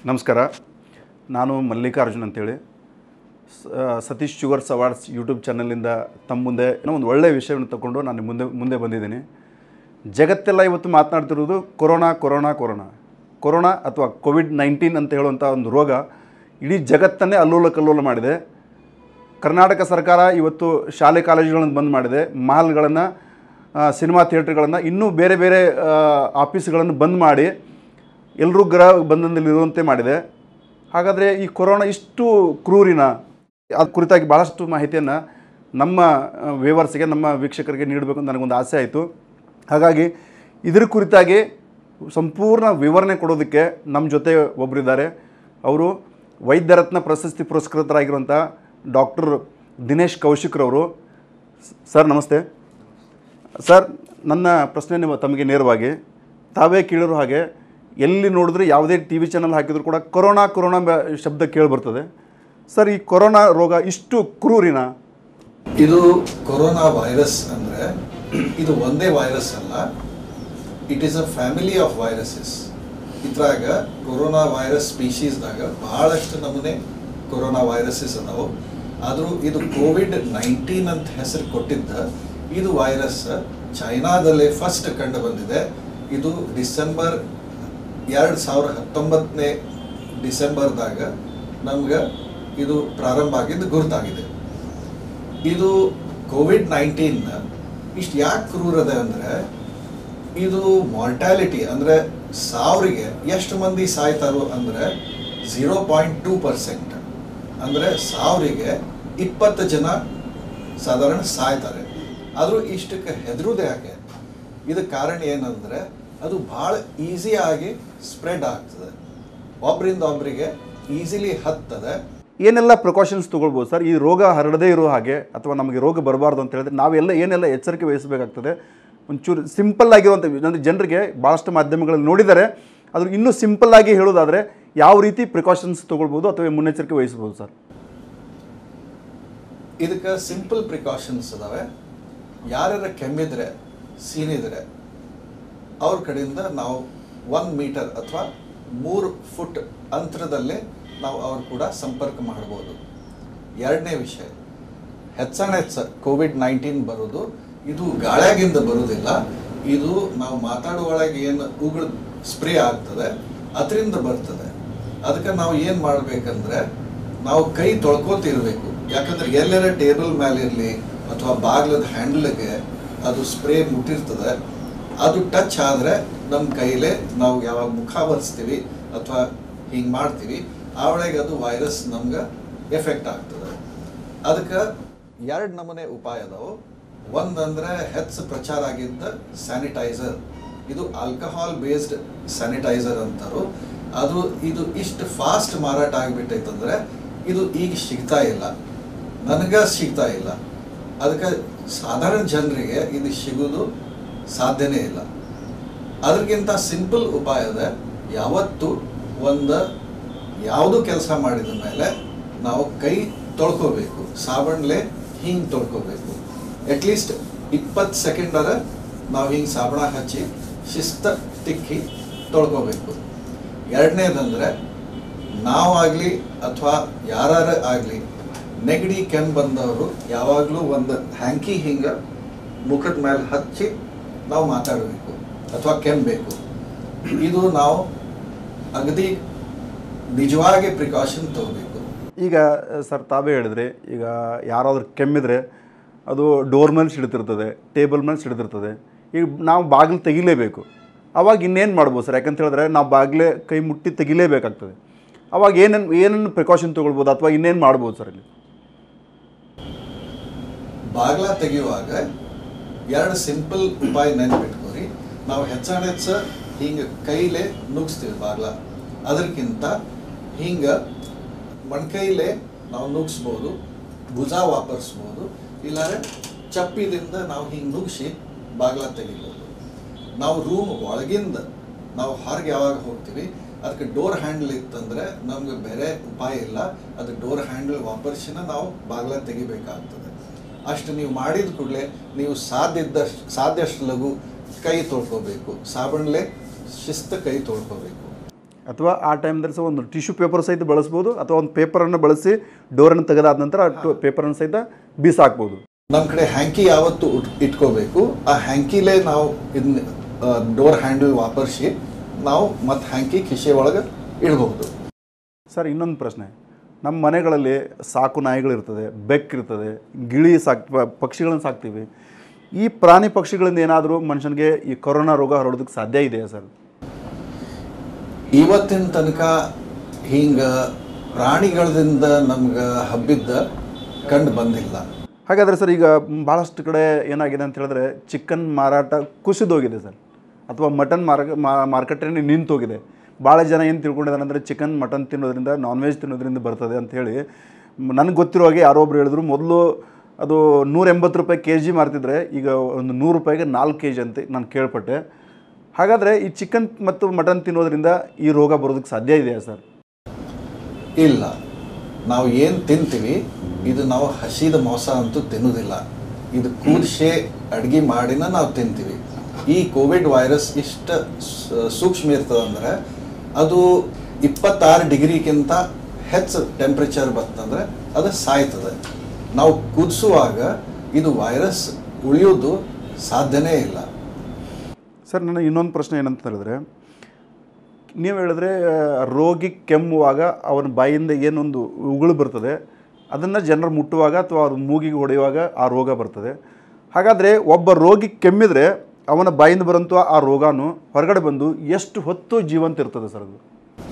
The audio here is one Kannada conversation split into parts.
ನಮಸ್ಕಾರ ನಾನು ಮಲ್ಲಿಕಾರ್ಜುನ್ ಅಂತೇಳಿ ಸ- ಸತೀಶ್ ಶುಗರ್ಸ್ ಅವಾರ್ಡ್ಸ್ ಯೂಟ್ಯೂಬ್ ಚಾನಲಿಂದ ತಮ್ಮ ಮುಂದೆ ಏನೋ ಒಂದು ಒಳ್ಳೆಯ ವಿಷಯವನ್ನು ತಗೊಂಡು ನಾನು ಮುಂದೆ ಮುಂದೆ ಬಂದಿದ್ದೀನಿ ಜಗತ್ತೆಲ್ಲ ಇವತ್ತು ಮಾತನಾಡ್ತಿರೋದು ಕೊರೋನಾ ಕೊರೋನಾ ಕೊರೋನಾ ಕೊರೋನಾ ಅಥವಾ ಕೋವಿಡ್ ನೈನ್ಟೀನ್ ಅಂತ ಹೇಳುವಂಥ ಒಂದು ರೋಗ ಇಡೀ ಜಗತ್ತನ್ನೇ ಅಲ್ಲೋಲ ಕಲ್ಲೋಲ ಮಾಡಿದೆ ಕರ್ನಾಟಕ ಸರ್ಕಾರ ಇವತ್ತು ಶಾಲೆ ಕಾಲೇಜುಗಳನ್ನು ಬಂದ್ ಮಾಡಿದೆ ಮಾಲ್ಗಳನ್ನು ಸಿನಿಮಾ ಥಿಯೇಟ್ರ್ಗಳನ್ನು ಇನ್ನೂ ಬೇರೆ ಬೇರೆ ಆಫೀಸ್ಗಳನ್ನು ಬಂದ್ ಮಾಡಿ ಎಲ್ಲರೂ ಗೃಹ ಬಂಧನದಲ್ಲಿರುವಂತೆ ಮಾಡಿದೆ ಹಾಗಾದರೆ ಈ ಕೊರೋನಾ ಇಷ್ಟು ಕ್ರೂರಿನ ಅದ್ರ ಕುರಿತಾಗಿ ಭಾಳಷ್ಟು ಮಾಹಿತಿಯನ್ನು ನಮ್ಮ ವ್ಯೂವರ್ಸ್ಗೆ ನಮ್ಮ ವೀಕ್ಷಕರಿಗೆ ನೀಡಬೇಕು ಅಂತ ನನಗೊಂದು ಆಸೆ ಆಯಿತು ಹಾಗಾಗಿ ಇದ್ರ ಕುರಿತಾಗಿ ಸಂಪೂರ್ಣ ವಿವರಣೆ ಕೊಡೋದಕ್ಕೆ ನಮ್ಮ ಜೊತೆ ಒಬ್ಬರಿದ್ದಾರೆ ಅವರು ವೈದ್ಯರತ್ನ ಪ್ರಶಸ್ತಿ ಪುರಸ್ಕೃತರಾಗಿರುವಂಥ ಡಾಕ್ಟರ್ ದಿನೇಶ್ ಕೌಶಿಕ್ರವರು ಸರ್ ನಮಸ್ತೆ ಸರ್ ನನ್ನ ಪ್ರಶ್ನೆ ನಿಮ್ಮ ತಮಗೆ ನೇರವಾಗಿ ತಾವೇ ಕೇಳಿರೋ ಹಾಗೆ ಎಲ್ಲಿ ನೋಡಿದ್ರೆ ಯಾವುದೇ ಟಿ ವಿ ಚಾನಲ್ ಹಾಕಿದ್ರು ಕೂಡ ಕೊರೋನಾ ಕೊರೋನಾ ಬ- ಶಬ್ದ ಕೇಳಿ ಬರ್ತದೆ ಸರ್ ಈ ಕೊರೋನಾ ರೋಗ ಇಷ್ಟು ಕ್ರೂರಿನ ಇದು ಕೊರೋನಾ ವೈರಸ್ ಅಂದ್ರೆ ಇದು ಒಂದೇ ವೈರಸ್ ಅಲ್ಲ it is a family of viruses ಇದ್ರಾಗ ಕೊರೋನಾ ವೈರಸ್ ಸ್ಪೀಶೀಸ್ದಾಗ ಬಹಳಷ್ಟು ನಮೂನೆ ಕೊರೋನಾ ವೈರಸಸ್ ಅದಾವು ಆದರೂ ಇದು ಕೋವಿಡ್ ನೈನ್ಟೀನ್ ಅಂತ ಹೆಸರು ಕೊಟ್ಟಿದ್ದ ಇದು ವೈರಸ್ ಚೈನಾದಲ್ಲೇ ಫಸ್ಟ್ ಕಂಡು ಬಂದಿದೆ ಇದು ಡಿಸೆಂಬರ್ ಎರಡು ಸಾವಿರ ಹತ್ತೊಂಬತ್ತನೇ ಡಿಸೆಂಬರ್ದಾಗ ನಮ್ಗೆ ಇದು ಪ್ರಾರಂಭ ಆಗಿದ್ದು ಗುರುತಾಗಿದೆ ಇದು ಕೋವಿಡ್ ನೈನ್ಟೀನ್ ಇಷ್ಟು ಯಾಕೆ ಕ್ರೂರದ ಅಂದರೆ ಇದು ಮಾರ್ಟಾಲಿಟಿ ಅಂದರೆ ಸಾವಿರಿಗೆ ಎಷ್ಟು ಮಂದಿ ಸಾಯ್ತಾರೋ ಅಂದರೆ ಝೀರೋ ಪಾಯಿಂಟ್ ಟೂ ಪರ್ಸೆಂಟ್ ಅಂದರೆ ಸಾವಿರಿಗೆ ಇಪ್ಪತ್ತು ಜನ ಸಾಧಾರಣ ಸಾಯ್ತಾರೆ ಆದರೂ ಇಷ್ಟಕ್ಕೆ ಹೆದರುದೇ ಯಾಕೆ ಇದಕ್ಕೆ ಕಾರಣ ಏನಂದರೆ ಅದು ಭಾಳ ಈಸಿಯಾಗಿ ಸ್ಪ್ರೆಡ್ ಆಗ್ತದೆ ಒಬ್ಬರಿಂದ ಒಬ್ಬರಿಗೆ ಈಸಿಲಿ ಹತ್ತದೆ ಏನೆಲ್ಲ ಪ್ರಿಕಾಷನ್ಸ್ ತೊಗೊಳ್ಬೋದು ಸರ್ ಈ ರೋಗ ಹರಡದೇ ಇರೋ ಹಾಗೆ ಅಥವಾ ನಮಗೆ ರೋಗ ಬರಬಾರ್ದು ಅಂತ ಹೇಳಿದ್ರೆ ನಾವೆಲ್ಲ ಏನೆಲ್ಲ ಎಚ್ಚರಿಕೆ ವಹಿಸಬೇಕಾಗ್ತದೆ ಒಂಚೂರು ಸಿಂಪಲ್ ಆಗಿರುವಂಥ ಅಂದರೆ ಜನರಿಗೆ ಭಾಳಷ್ಟು ಮಾಧ್ಯಮಗಳಲ್ಲಿ ನೋಡಿದ್ದಾರೆ ಅದ್ರ ಇನ್ನೂ ಸಿಂಪಲ್ ಆಗಿ ಹೇಳೋದಾದರೆ ಯಾವ ರೀತಿ ಪ್ರಿಕಾಷನ್ಸ್ ತೊಗೊಳ್ಬೋದು ಅಥವಾ ಮುನ್ನೆಚ್ಚರಿಕೆ ವಹಿಸ್ಬೋದು ಸರ್ ಇದಕ್ಕೆ ಸಿಂಪಲ್ ಪ್ರಿಕಾಷನ್ಸ್ ಅದಾವೆ ಯಾರ್ಯಾರ ಕೆಮ್ಮಿದ್ರೆ ಸೀನಿದ್ರೆ ಅವ್ರ ಕಡೆಯಿಂದ ನಾವು ಒನ್ ಮೀಟರ್ ಅಥವಾ ಮೂರು ಫುಟ್ ಅಂತರದಲ್ಲೇ ನಾವು ಅವ್ರು ಕೂಡ ಸಂಪರ್ಕ ಮಾಡ್ಬೋದು ಎರಡನೇ ವಿಷಯ ಹೆಚ್ಚಾನ ಹೆಚ್ಚ ಕೋವಿಡ್ ನೈನ್ಟೀನ್ ಬರೋದು ಇದು ಗಾಳಿಯಾಗಿಂದ ಬರೋದಿಲ್ಲ ಇದು ನಾವು ಮಾತಾಡುವೊಳಗೆ ಏನು ಉಗುಳು ಸ್ಪ್ರೇ ಆಗ್ತದೆ ಅದರಿಂದ ಬರ್ತದೆ ಅದಕ್ಕೆ ನಾವು ಏನು ಮಾಡಬೇಕಂದ್ರೆ ನಾವು ಕೈ ತೊಳ್ಕೊತಿರ್ಬೇಕು ಯಾಕಂದ್ರೆ ಎಲ್ಲರ ಟೇಬಲ್ ಮೇಲೆ ಇರಲಿ ಅಥವಾ ಬಾಗ್ಲದ ಹ್ಯಾಂಡಲ್ಗೆ ಅದು ಸ್ಪ್ರೇ ಮುಟ್ಟಿರ್ತದೆ ಅದು ಟಚ್ ಆದರೆ ನಮ್ಮ ಕೈಲೇ ನಾವು ಯಾವಾಗ ಮುಖ ಬರ್ಸ್ತೀವಿ ಅಥವಾ ಹಿಂಗೆ ಮಾಡ್ತೀವಿ ಆವಳೆಗೆ ಅದು ವೈರಸ್ ನಮ್ಗೆ ಎಫೆಕ್ಟ್ ಆಗ್ತದೆ ಅದಕ್ಕೆ ಎರಡು ನಮೂನೆ ಉಪಾಯ ಅದಾವು ಒಂದಂದ್ರೆ ಹೆಚ್ಚು ಪ್ರಚಾರ ಆಗಿದ್ದ ಸ್ಯಾನಿಟೈಸರ್ ಇದು ಆಲ್ಕಹಾಲ್ ಬೇಸ್ಡ್ ಸ್ಯಾನಿಟೈಸರ್ ಅಂತಾರು ಅದು ಇದು ಇಷ್ಟು ಫಾಸ್ಟ್ ಮಾರಾಟ ಆಗಿಬಿಟ್ಟೈತಂದ್ರೆ ಇದು ಈಗ ಸಿಗ್ತಾ ಇಲ್ಲ ನನಗೆ ಸಿಗ್ತಾ ಇಲ್ಲ ಅದಕ್ಕೆ ಸಾಧಾರಣ ಜನರಿಗೆ ಇದು ಸಿಗೋದು ಸಾಧ್ಯನೇ ಇಲ್ಲ ಅದಕ್ಕಿಂತ ಸಿಂಪಲ್ ಉಪಾಯ ಇದೆ ಯಾವತ್ತು ಒಂದು ಯಾವುದು ಕೆಲಸ ಮಾಡಿದ ಮೇಲೆ ನಾವು ಕೈ ತೊಳ್ಕೋಬೇಕು ಸಾಬಣ್ಲೆ ಹಿಂಗೆ ತೊಳ್ಕೋಬೇಕು ಅಟ್ಲೀಸ್ಟ್ ಇಪ್ಪತ್ತು ಸೆಕೆಂಡರ ನಾವು ಹಿಂಗೆ ಸಾಬಣ ಹಚ್ಚಿ ಶಿಸ್ತ ತಿಕ್ಕಿ ತೊಳ್ಕೋಬೇಕು ಎರಡನೇದಂದ್ರೆ ನಾವಾಗಲಿ ಅಥವಾ ಯಾರು ಆಗಲಿ ನೆಗಡಿ ಕೆಮ್ಮು ಬಂದವರು ಯಾವಾಗಲೂ ಒಂದು ಹ್ಯಾಂಕಿ ಹಿಂಗೆ ಮುಖದ ಮೇಲೆ ಹಚ್ಚಿ ನಾವು ಮಾತಾಡಬೇಕು ಅಥವಾ ಕೆಮ್ಮಬೇಕು ಇದು ನಾವು ಅಗದಿ ನಿಜವಾಗಿ ಪ್ರಿಕಾಷನ್ ತಗೋಬೇಕು ಈಗ ಸರ್ ತಾವೇ ಹೇಳಿದ್ರಿ ಈಗ ಯಾರಾದ್ರೂ ಕೆಮ್ಮಿದ್ರೆ ಅದು ಡೋರ್ ಮೇಲೆ ಸಿಡ್ತಿರ್ತದೆ ಟೇಬಲ್ ಮೇಲೆ ಸಿಡ್ತಿರ್ತದೆ ಈಗ ನಾವು ಬಾಗಿಲು ತೆಗಿಲೇಬೇಕು ಅವಾಗ ಇನ್ನೇನು ಮಾಡ್ಬೋದು ಸರ್ ಯಾಕಂತ ಹೇಳಿದ್ರೆ ನಾವು ಬಾಗಿಲೇ ಕೈ ಮುಟ್ಟಿ ತೆಗಿಲೇಬೇಕಾಗ್ತದೆ ಅವಾಗ ಏನೇನು ಏನೇನು ಪ್ರಿಕಾಷನ್ ತೊಗೊಳ್ಬೋದು ಅಥವಾ ಇನ್ನೇನು ಮಾಡ್ಬೋದು ಸರ್ ಇಲ್ಲಿ ಬಾಗ್ಲ ತೆಗೆಯುವಾಗ ಎರಡು ಸಿಂಪಲ್ ಉಪಾಯ ನೆನ್ಪಿಟ್ಕೋರಿ ನಾವು ಹೆಚ್ಚಾನ ಹೆಚ್ಚ ಹಿಂಗೆ ಕೈಲೇ ನುಗ್ಸ್ತೀವಿ ಬಾಗ್ಲ ಅದಕ್ಕಿಂತ ಹಿಂಗೆ ಮಣ್ಕೈಲೇ ನಾವು ನುಗ್ಸ್ಬೋದು ಭುಜ ವಾಪರಿಸ್ಬೋದು ಇಲ್ಲಾಂದ್ರೆ ಚಪ್ಪಿದಿಂದ ನಾವು ಹಿಂಗೆ ನುಗ್ಸಿ ಬಾಗ್ಲ ತೆಗಿಬೋದು ನಾವು ರೂಮ್ ಒಳಗಿಂದ ನಾವು ಹೊರಗೆ ಯಾವಾಗ ಹೋಗ್ತೀವಿ ಅದಕ್ಕೆ ಡೋರ್ ಹ್ಯಾಂಡಲ್ ಇತ್ತಂದ್ರೆ ನಮ್ಗೆ ಬೇರೆ ಉಪಾಯ ಇಲ್ಲ ಅದು ಡೋರ್ ಹ್ಯಾಂಡಲ್ ವಾಪರ್ಸಿನ ನಾವು ಬಾಗ್ಲ ತೆಗಿಬೇಕಾಗ್ತದೆ ಅಷ್ಟು ನೀವು ಮಾಡಿದ ಕೂಡಲೇ ನೀವು ಸಾಧ್ಯ ಇದ್ದಷ್ಟು ಸಾಧ್ಯಷ್ಟು ಲಘು ಕೈ ತೊಳ್ಕೊಬೇಕು ಸಾಬಣ್ಲೆ ಶಿಸ್ತು ಕೈ ತೊಳ್ಕೊಬೇಕು ಅಥವಾ ಆ ಟೈಮ್ದಲ್ಲಿ ಸಹ ಒಂದು ಟಿಶ್ಯೂ ಪೇಪರ್ ಸಹಿತ ಬಳಸ್ಬೋದು ಅಥವಾ ಒಂದು ಪೇಪರನ್ನು ಬಳಸಿ ಡೋರನ್ನು ತೆಗೆದಾದ ನಂತರ ಆ ಪೇಪರನ್ನು ಸಹಿತ ಬೀಸಾಕ್ಬೋದು ನಮ್ಮ ಕಡೆ ಹ್ಯಾಂಕಿ ಯಾವತ್ತು ಉಟ್- ಇಟ್ಕೋಬೇಕು ಆ ಹ್ಯಾಂಕಿಲೇ ನಾವು ಇದನ್ನ ಡೋರ್ ಹ್ಯಾಂಡಲ್ ವಾಪರಿಸಿ ನಾವು ಮತ್ತೆ ಹ್ಯಾಂಕಿ ಕಿಸೆ ಒಳಗೆ ಇಡಬಹುದು ಸರ್ ಇನ್ನೊಂದು ಪ್ರಶ್ನೆ ನಮ್ಮ ಮನೆಗಳಲ್ಲಿ ಸಾಕು ನಾಯಿಗಳಿರ್ತದೆ ಬೆಕ್ಕಿರ್ತದೆ ಗಿಳಿ ಸಾಕ್ ಪ- ಪಕ್ಷಿಗಳನ್ನು ಸಾಕ್ತೀವಿ ಈ ಪ್ರಾಣಿ ಪಕ್ಷಿಗಳಿಂದ ಏನಾದರೂ ಮನುಷ್ಯನಿಗೆ ಈ ಕೊರೋನಾ ರೋಗ ಹರಡೋದಕ್ಕೆ ಸಾಧ್ಯ ಇದೆಯಾ ಸರ್ ಇವತ್ತಿನ ತನಕ ಹಿಂಗ ಪ್ರಾಣಿಗಳಿಂದ ನಮ್ಗೆ ಹಬ್ಬಿದ್ದ ಕಂಡು ಬಂದಿಲ್ಲ ಹಾಗಾದರೆ ಸರ್ ಈಗ ಭಾಳಷ್ಟು ಕಡೆ ಏನಾಗಿದೆ ಅಂತ ಹೇಳಿದ್ರೆ ಚಿಕನ್ ಮಾರಾಟ ಕುಸಿದೋಗಿದೆ ಸರ್ ಅಥವಾ ಮಟನ್ ಮಾರ ಮಾರ್ಕೆಟಲ್ಲಿ ನಿಂತೋಗಿದೆ ಭಾಳ ಜನ ಏನು ತಿಳ್ಕೊಂಡಿದ್ದಾರೆ ಅಂದರೆ ಚಿಕನ್ ಮಟನ್ ತಿನ್ನೋದ್ರಿಂದ ನಾನ್ ವೆಜ್ ತಿನ್ನೋದ್ರಿಂದ ಬರ್ತದೆ ಅಂಥೇಳಿ ನನಗೆ ಗೊತ್ತಿರೋ ಹಾಗೆ ಯಾರೋ ಒಬ್ರು ಹೇಳಿದ್ರು ಮೊದಲು ಅದು ನೂರ ಎಂಬತ್ತು ರೂಪಾಯಿ ಕೆ ಜಿ ಮಾರ್ತಿದ್ರೆ ಈಗ ಒಂದು ನೂರು ರೂಪಾಯಿಗೆ ನಾಲ್ಕು ಕೆ ಜಿ ಅಂತ ನಾನು ಕೇಳ್ಪಟ್ಟೆ ಹಾಗಾದರೆ ಈ ಚಿಕನ್ ಮತ್ತು ಮಟನ್ ತಿನ್ನೋದ್ರಿಂದ ಈ ರೋಗ ಬರೋದಕ್ಕೆ ಸಾಧ್ಯ ಇದೆಯಾ ಸರ್ ಇಲ್ಲ ನಾವು ಏನು ತಿಂತೀವಿ ಇದು ನಾವು ಹಸಿದ ಮಾಂಸ ಅಂತೂ ತಿನ್ನೋದಿಲ್ಲ ಇದು ಕೂರ್ಸೆ ಅಡ್ಗೆ ಮಾಡಿನ ನಾವು ತಿಂತೀವಿ ಈ ಕೋವಿಡ್ ವೈರಸ್ ಇಷ್ಟ ಸ- ಸೂಕ್ಷ್ಮ ಇರ್ತದಂದ್ರೆ ಅದು ಇಪ್ಪತ್ತಾರು ಡಿಗ್ರಿಗಿಂತ ಹೆಚ್ಚು ಟೆಂಪ್ರೇಚರ್ ಬರ್ತಂದ್ರೆ ಅದು ಸಾಯ್ತದೆ ನಾವು ಕುದಿಸುವಾಗ ಇದು ವೈರಸ್ ಉಳಿಯೋದು ಸಾಧ್ಯನೇ ಇಲ್ಲ ಸರ್ ನನ್ನ ಇನ್ನೊಂದು ಪ್ರಶ್ನೆ ಏನಂತ ಹೇಳಿದ್ರೆ ನೀವು ಹೇಳಿದ್ರೆ ಆ, ರೋಗಿ ಕೆಮ್ಮುವಾಗ ಅವನ ಬಾಯಿಂದ ಏನೊಂದು ಉಗುಳು ಬರ್ತದೆ ಅದನ್ನು ಜನರು ಮುಟ್ಟುವಾಗ ಅಥವಾ ಅವ್ರ ಮೂಗಿಗೆ ಹೊಡೆಯುವಾಗ ಆ ರೋಗ ಬರ್ತದೆ ಹಾಗಾದರೆ ಒಬ್ಬ ರೋಗಿ ಕೆಮ್ಮಿದರೆ ಅವನ ಬಾಯಿಂದ ಬರೋಂಥ ಆ ರೋಗಾನು ಹೊರಗಡೆ ಬಂದು ಎಷ್ಟು ಹೊತ್ತು ಜೀವಂತ ಇರ್ತದೆ ಸರ್ ಅದು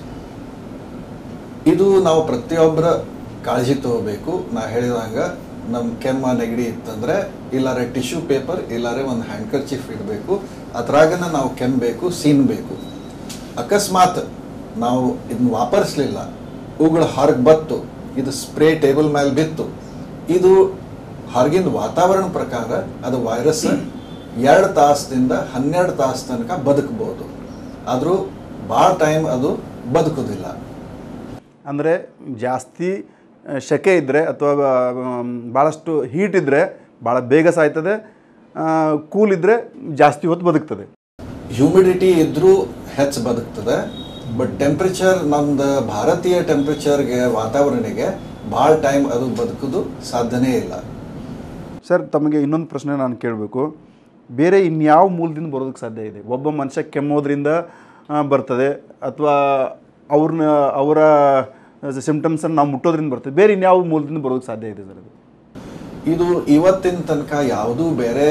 ಇದು ನಾವು ಪ್ರತಿಯೊಬ್ಬರ ಕಾಳಜಿ ತಗೋಬೇಕು ನಾ ಹೇಳಿದಂಗ ನಮ್ಮ ಕೆಮ್ಮ ನೆಗಡಿ ಇತ್ತಂದ್ರೆ ಇಲ್ಲಾರೆ ಟಿಶ್ಯೂ ಪೇಪರ್ ಇಲ್ಲಾರೆ ಒಂದು ಹ್ಯಾಂಡ್ಕರ್ಚಿಫ್ ಇಡಬೇಕು ಅದ್ರಾಗನ ನಾವು ಕೆಮ್ಮಬೇಕು ಸೀನ್ಬೇಕು ಅಕಸ್ಮಾತ್ ನಾವು ಇದನ್ನ ವಾಪರಿಸ್ಲಿಲ್ಲ ಉಗುಳು ಹೊರಗೆ ಬತ್ತು ಇದು ಸ್ಪ್ರೇ ಟೇಬಲ್ ಮೇಲೆ ಬಿತ್ತು ಇದು ಹೊರಗಿನ ವಾತಾವರಣ ಪ್ರಕಾರ ಅದು ವೈರಸ್ ಎರಡು ತಾಸದಿಂದ ಹನ್ನೆರಡು ತಾಸು ತನಕ ಬದುಕಬಹುದು ಆದರೂ ಭಾಳ ಟೈಮ್ ಅದು ಬದುಕೋದಿಲ್ಲ ಅಂದರೆ ಜಾಸ್ತಿ ಆ, ಸೆಕೆ ಇದ್ದರೆ ಅಥವಾ ಭಾಳಷ್ಟು ಹೀಟ್ ಇದ್ದರೆ ಭಾಳ ಬೇಗ ಸಾಯ್ತದೆ ಕೂಲ್ ಇದ್ದರೆ ಜಾಸ್ತಿ ಹೊತ್ತು ಬದುಕ್ತದೆ ಹ್ಯೂಮಿಡಿಟಿ ಇದ್ರೂ ಹೆಚ್ಚು ಬದುಕ್ತದೆ ಬಟ್ ಟೆಂಪ್ರೇಚರ್ ನಮ್ದು ಭಾರತೀಯ ಟೆಂಪ್ರೇಚರ್ಗೆ ವಾತಾವರಣಕ್ಕೆ ಭಾಳ ಟೈಮ್ ಅದು ಬದುಕೋದು ಸಾಧ್ಯನೇ ಇಲ್ಲ ಸರ್ ತಮಗೆ ಇನ್ನೊಂದು ಪ್ರಶ್ನೆ ನಾನು ಕೇಳಬೇಕು ಬೇರೆ ಇನ್ಯಾವ ಮೂಲದಿಂದ ಬರೋದಕ್ಕೆ ಸಾಧ್ಯ ಇದೆ ಒಬ್ಬ ಮನುಷ್ಯ ಕೆಮ್ಮೋದ್ರಿಂದ ಆ, ಬರ್ತದೆ ಅಥವಾ ಅವ್ರನ್ನ ಅವರ ಸಿಮ್ಟಮ್ಸನ್ನು ನಾವು ಮುಟ್ಟೋದ್ರಿಂದ ಬರ್ತದೆ ಬೇರೆ ಇನ್ಯಾವ ಮೂಲದಿಂದ ಬರೋದಕ್ಕೆ ಸಾಧ್ಯ ಇದೆ ಸರ್ ಅದು ಇದು ಇವತ್ತಿನ ತನಕ ಯಾವುದೂ ಬೇರೆ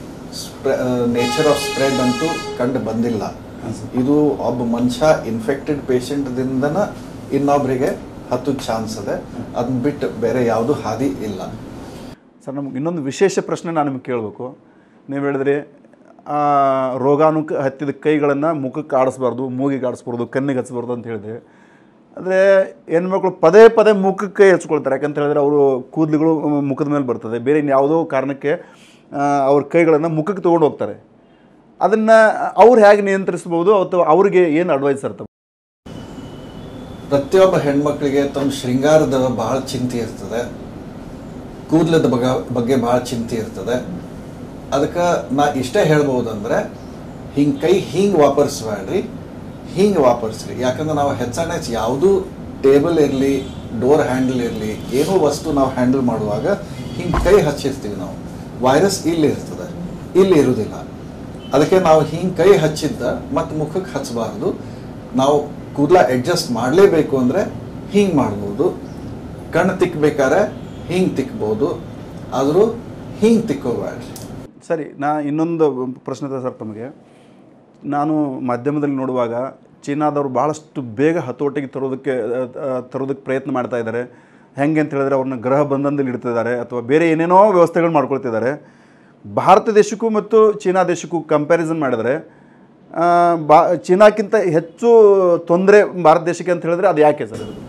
ನೇಚರ್ ಆಫ್ ಸ್ಪ್ರೆಡ್ ಅಂತೂ ಕಂಡು ಬಂದಿಲ್ಲ ಇದು ಒಬ್ಬ ಮನುಷ್ಯ ಇನ್ಫೆಕ್ಟೆಡ್ ಪೇಷಂಟ್ದಿಂದನ ಇನ್ನೊಬ್ಬರಿಗೆ ಹತ್ತು ಚಾನ್ಸ್ ಇದೆ ಅದನ್ನ ಬಿಟ್ಟು ಬೇರೆ ಯಾವುದೂ ಹಾದಿ ಇಲ್ಲ ಸರ್ ನಮ್ಗೆ ಇನ್ನೊಂದು ವಿಶೇಷ ಪ್ರಶ್ನೆ ನಾನು ನಿಮ್ಗೆ ಕೇಳಬೇಕು ನೀವು ಹೇಳಿದ್ರಿ ಆ, ರೋಗಾಣು ಕ- ಹತ್ತಿದ ಕೈಗಳನ್ನು ಮುಖಕ್ಕೆ ಆಡಿಸ್ಬಾರ್ದು ಮೂಗಿಗೆ ಆಡಿಸ್ಬಾರ್ದು ಕಣ್ಣಿಗೆ ಹಚ್ಬಾರ್ದು ಅಂತ ಹೇಳಿದೆ ಆದರೆ ಹೆಣ್ಮಕ್ಳು ಪದೇ ಪದೇ ಮುಖಕ್ಕೆ ಕೈ ಹಚ್ಕೊಳ್ತಾರೆ ಯಾಕಂತ ಹೇಳಿದ್ರೆ ಅವರು ಕೂದಲುಗಳು ಮುಖದ ಮೇಲೆ ಬರ್ತದೆ ಬೇರೆ ಇನ್ಯಾವುದೋ ಕಾರಣಕ್ಕೆ ಆ, ಅವ್ರ ಕೈಗಳನ್ನು ಮುಖಕ್ಕೆ ತೊಗೊಂಡು ಹೋಗ್ತಾರೆ ಅದನ್ನು ಅವ್ರು ಹೇಗೆ ನಿಯಂತ್ರಿಸ್ಬೋದು ಅಥವಾ ಅವ್ರಿಗೆ ಏನು ಅಡ್ವೈಸ್ ಇರ್ತವೆ ಪ್ರತಿಯೊಬ್ಬ ಹೆಣ್ಮಕ್ಳಿಗೆ ತಮ್ಮ ಶೃಂಗಾರದ ಬಹಳ ಚಿಂತೆ ಇರ್ತದೆ ಕೂದಲದ ಬಗ್ಗೆ ಬಗ್ಗೆ ಬಹಳ ಚಿಂತೆ ಇರ್ತದೆ ಅದಕ್ಕೆ ನಾ ಇಷ್ಟೇ ಹೇಳ್ಬೋದಂದ್ರೆ ಹಿಂಗೆ ಕೈ ಹಿಂಗೆ ವಾಪರಿಸ್ಬೇಡ್ರಿ ಹಿಂಗೆ ವಾಪರಿಸ್ರಿ ಯಾಕಂದ್ರೆ ನಾವು ಹೆಚ್ಚಾನ ಹೆಚ್ಚು ಯಾವುದೂ ಟೇಬಲ್ ಇರಲಿ ಡೋರ್ ಹ್ಯಾಂಡಲ್ ಇರಲಿ ಏನೋ ವಸ್ತು ನಾವು ಹ್ಯಾಂಡಲ್ ಮಾಡುವಾಗ ಹಿಂಗೆ ಕೈ ಹಚ್ಚಿರ್ತೀವಿ ನಾವು ವೈರಸ್ ಇಲ್ಲಿ ಇರ್ತದೆ ಇಲ್ಲಿ ಇರುವುದಿಲ್ಲ ಅದಕ್ಕೆ ನಾವು ಹಿಂಗೆ ಕೈ ಹಚ್ಚಿದ್ದ ಮತ್ತು ಮುಖಕ್ಕೆ ಹಚ್ಚಬಾರ್ದು ನಾವು ಕೂದಲ ಅಡ್ಜಸ್ಟ್ ಮಾಡಲೇಬೇಕು ಅಂದರೆ ಹಿಂಗೆ ಮಾಡ್ಬೋದು ಕಣ್ಣು ತಿಕ್ಕಬೇಕಾದ್ರೆ ಹಿಂಗೆ ತಿಕ್ಬೋದು ಆದರೂ ಹಿಂಗೆ ತಿಕ್ಕೋಬೇಡ್ರಿ ಸರಿ ನಾ ಇನ್ನೊಂದು ಪ್ರಶ್ನೆ ಇದೆ ಸರ್ ತಮಗೆ ನಾನು ಮಾಧ್ಯಮದಲ್ಲಿ ನೋಡುವಾಗ ಚೀನಾದವರು ಭಾಳಷ್ಟು ಬೇಗ ಹತೋಟಿಗೆ ತರೋದಕ್ಕೆ ಆ, ಆ, ತರೋದಕ್ಕೆ ಪ್ರಯತ್ನ ಮಾಡ್ತಾ ಇದ್ದಾರೆ ಹೆಂಗೆ ಅಂತ ಹೇಳಿದ್ರೆ ಅವ್ರನ್ನ ಗೃಹ ಬಂಧನದಲ್ಲಿ ಇಡ್ತಿದ್ದಾರೆ ಅಥವಾ ಬೇರೆ ಏನೇನೋ ವ್ಯವಸ್ಥೆಗಳು ಮಾಡ್ಕೊಳ್ತಿದ್ದಾರೆ ಭಾರತ ದೇಶಕ್ಕೂ ಮತ್ತು ಚೀನಾ ದೇಶಕ್ಕೂ ಕಂಪ್ಯಾರಿಸನ್ ಮಾಡಿದರೆ ಆ, ಬಾ ಚೀನಾಕ್ಕಿಂತ ಹೆಚ್ಚು ತೊಂದರೆ ಭಾರತ ದೇಶಕ್ಕೆ ಅಂತ ಹೇಳಿದ್ರೆ ಅದು ಯಾಕೆ ಸರ್ ಅದು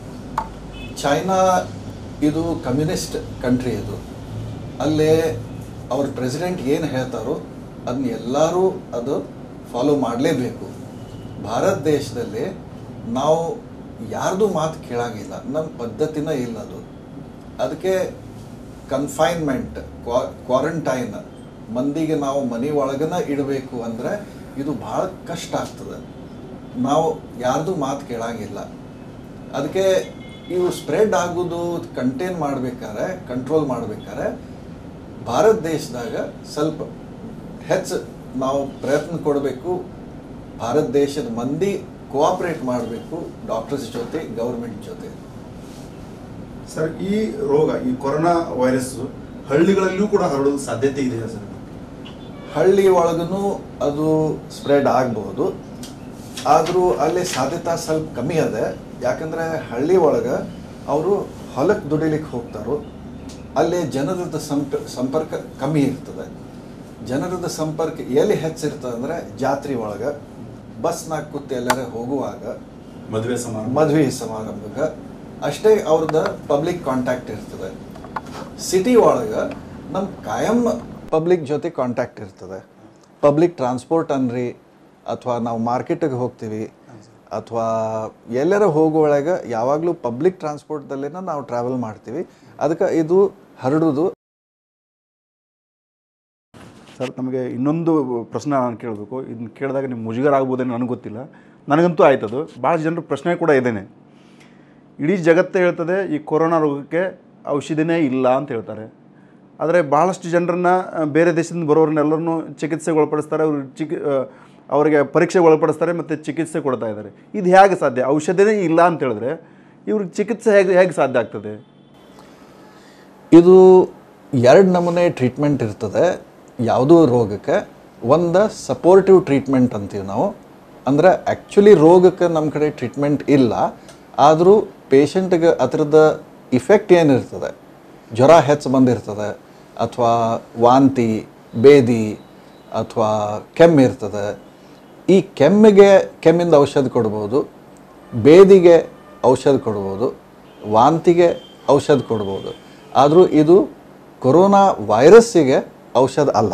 ಚೈನಾ ಇದು ಕಮ್ಯುನಿಸ್ಟ್ ಕಂಟ್ರಿ ಇದು ಅಲ್ಲೇ ಅವ್ರ ಪ್ರೆಸಿಡೆಂಟ್ ಏನು ಹೇಳ್ತಾರೋ ಅದನ್ನ ಎಲ್ಲರೂ ಅದು ಫಾಲೋ ಮಾಡಲೇಬೇಕು ಭಾರತ ದೇಶದಲ್ಲಿ ನಾವು ಯಾರ್ದು ಮಾತು ಕೇಳಂಗಿಲ್ಲ ನಮ್ಮ ಪದ್ಧತಿನ ಇಲ್ಲ ಅದು ಅದಕ್ಕೆ ಕನ್ಫೈನ್ಮೆಂಟ್ ಕ್ವಾರಂಟೈನ್ ಮಂದಿಗೆ ನಾವು ಮನೆ ಒಳಗನ ಇಡಬೇಕು ಅಂದರೆ ಇದು ಭಾಳ ಕಷ್ಟ ಆಗ್ತದೆ ನಾವು ಯಾರ್ದು ಮಾತು ಕೇಳಂಗಿಲ್ಲ ಅದಕ್ಕೆ ಇವು ಸ್ಪ್ರೆಡ್ ಆಗೋದು ಕಂಟೈನ್ ಮಾಡ್ಬೇಕಾದ್ರೆ ಕಂಟ್ರೋಲ್ ಮಾಡ್ಬೇಕಾದ್ರೆ ಭಾರತ ದೇಶದಾಗ ಸ್ವಲ್ಪ ಹೆಚ್ಚು ನಾವು ಪ್ರಯತ್ನ ಕೊಡಬೇಕು ಭಾರತ ದೇಶದ ಮಂದಿ ಕೋಆಪ್ರೇಟ್ ಮಾಡಬೇಕು ಡಾಕ್ಟರ್ಸ್ ಜೊತೆ ಗೌರ್ಮೆಂಟ್ ಜೊತೆ ಸರ್ ಈ ರೋಗ ಈ ಕೊರೋನಾ ವೈರಸ್ ಹಳ್ಳಿಗಳಲ್ಲಿಯೂ ಕೂಡ ಹರಡೋದು ಸಾಧ್ಯತೆ ಇದೆಯಾ ಸರ್ ಹಳ್ಳಿ ಒಳಗೂ ಅದು ಸ್ಪ್ರೆಡ್ ಆಗಬಹುದು ಆದರೂ ಅಲ್ಲಿ ಸಾಧ್ಯತೆ ಸ್ವಲ್ಪ ಕಮ್ಮಿ ಅದ ಯಾಕಂದ್ರೆ ಹಳ್ಳಿ ಒಳಗೆ ಅವರು ಹೊಲಕ್ಕೆ ದುಡಿಲಿಕ್ಕೆ ಹೋಗ್ತಾರೋ ಅಲ್ಲಿ ಜನರದ ಸಂಪ ಸಂಪರ್ಕ ಕಮ್ಮಿ ಇರ್ತದೆ ಜನರದ ಸಂಪರ್ಕ ಎಲ್ಲಿ ಹೆಚ್ಚಿರ್ತದೆ ಅಂದರೆ ಜಾತ್ರೆ ಒಳಗೆ ಬಸ್ನಾಗ ಕೂತು ಎಲ್ಲರ ಹೋಗುವಾಗ ಮದುವೆ ಸಮಾರಂಭ ಮದುವೆ ಸಮಾರಂಭಕ್ಕೆ ಅಷ್ಟೇ ಅವ್ರದ್ದು ಪಬ್ಲಿಕ್ ಕಾಂಟ್ಯಾಕ್ಟ್ ಇರ್ತದೆ ಸಿಟಿ ಒಳಗೆ ನಮ್ಮ ಕಾಯಂ ಪಬ್ಲಿಕ್ ಜೊತೆ ಕಾಂಟ್ಯಾಕ್ಟ್ ಇರ್ತದೆ ಪಬ್ಲಿಕ್ ಟ್ರಾನ್ಸ್ಪೋರ್ಟ್ ಅನ್ರಿ ಅಥವಾ ನಾವು ಮಾರ್ಕೆಟಿಗೆ ಹೋಗ್ತೀವಿ ಅಥವಾ ಎಲ್ಲರ ಹೋಗುವೊಳಗೆ ಯಾವಾಗಲೂ ಪಬ್ಲಿಕ್ ಟ್ರಾನ್ಸ್ಪೋರ್ಟ್ದಲ್ಲೇ ನಾವು ಟ್ರಾವೆಲ್ ಮಾಡ್ತೀವಿ ಅದಕ್ಕೆ ಇದು ಹರಡುದು ಸರ್ ನಮಗೆ ಇನ್ನೊಂದು ಪ್ರಶ್ನೆ ನಾನು ಕೇಳಬೇಕು ಇದನ್ನ ಕೇಳಿದಾಗ ನಿಮ್ಗೆ ಮುಜುಗರ ಆಗ್ಬೋದೇನೋ ನನಗೆ ಗೊತ್ತಿಲ್ಲ ನನಗಂತೂ ಆಯ್ತದು ಭಾಳ ಜನರ ಪ್ರಶ್ನೆ ಕೂಡ ಇದೇನೆ ಇಡೀ ಜಗತ್ತೇ ಹೇಳ್ತದೆ ಈ ಕೊರೋನಾ ರೋಗಕ್ಕೆ ಔಷಧಿನೇ ಇಲ್ಲ ಅಂತ ಹೇಳ್ತಾರೆ ಆದರೆ ಭಾಳಷ್ಟು ಜನರನ್ನ ಆ, ಬೇರೆ ದೇಶದಿಂದ ಬರೋರನ್ನೆಲ್ಲರನ್ನೂ ಚಿಕಿತ್ಸೆಗೆ ಒಳಪಡಿಸ್ತಾರೆ ಅವ್ರು ಚಿಕಿ ಆ, ಅವರಿಗೆ ಪರೀಕ್ಷೆಗೆ ಒಳಪಡಿಸ್ತಾರೆ ಮತ್ತು ಚಿಕಿತ್ಸೆ ಕೊಡ್ತಾ ಇದ್ದಾರೆ ಇದು ಹೇಗೆ ಸಾಧ್ಯ ಔಷಧಿನೇ ಇಲ್ಲ ಅಂತ ಹೇಳಿದ್ರೆ ಇವ್ರಿಗೆ ಚಿಕಿತ್ಸೆ ಹೇಗೆ ಹೇಗೆ ಸಾಧ್ಯ ಆಗ್ತದೆ ಇದು ಎರಡು ನಮೂನೆ ಟ್ರೀಟ್ಮೆಂಟ್ ಇರ್ತದೆ ಯಾವುದೋ ರೋಗಕ್ಕೆ ಒಂದು ಸಪೋರ್ಟಿವ್ ಟ್ರೀಟ್ಮೆಂಟ್ ಅಂತೀವಿ ನಾವು ಅಂದ್ರೆ ಆ್ಯಕ್ಚುಲಿ ರೋಗಕ್ಕೆ ನಮ್ಮ ಕಡೆ ಟ್ರೀಟ್ಮೆಂಟ್ ಇಲ್ಲ ಆದರೂ ಪೇಷಂಟ್ಗೆ ಅದರದ ಇಫೆಕ್ಟ್ ಏನಿರ್ತದೆ ಜ್ವರ ಹೆಚ್ಚು ಬಂದಿರ್ತದೆ ಅಥವಾ ವಾಂತಿ ಬೇದಿ ಅಥವಾ ಕೆಮ್ಮು ಇರ್ತದೆ ಈ ಕೆಮ್ಮಿಗೆ ಕೆಮ್ಮಿಂದ ಔಷಧ ಕೊಡ್ಬೋದು ಬೇದಿಗೆ ಔಷಧ ಕೊಡ್ಬೋದು ವಾಂತಿಗೆ ಔಷಧ ಕೊಡ್ಬೋದು ಆದರೂ ಇದು ಕೊರೋನಾ ವೈರಸ್ಸಿಗೆ ಔಷಧ ಅಲ್ಲ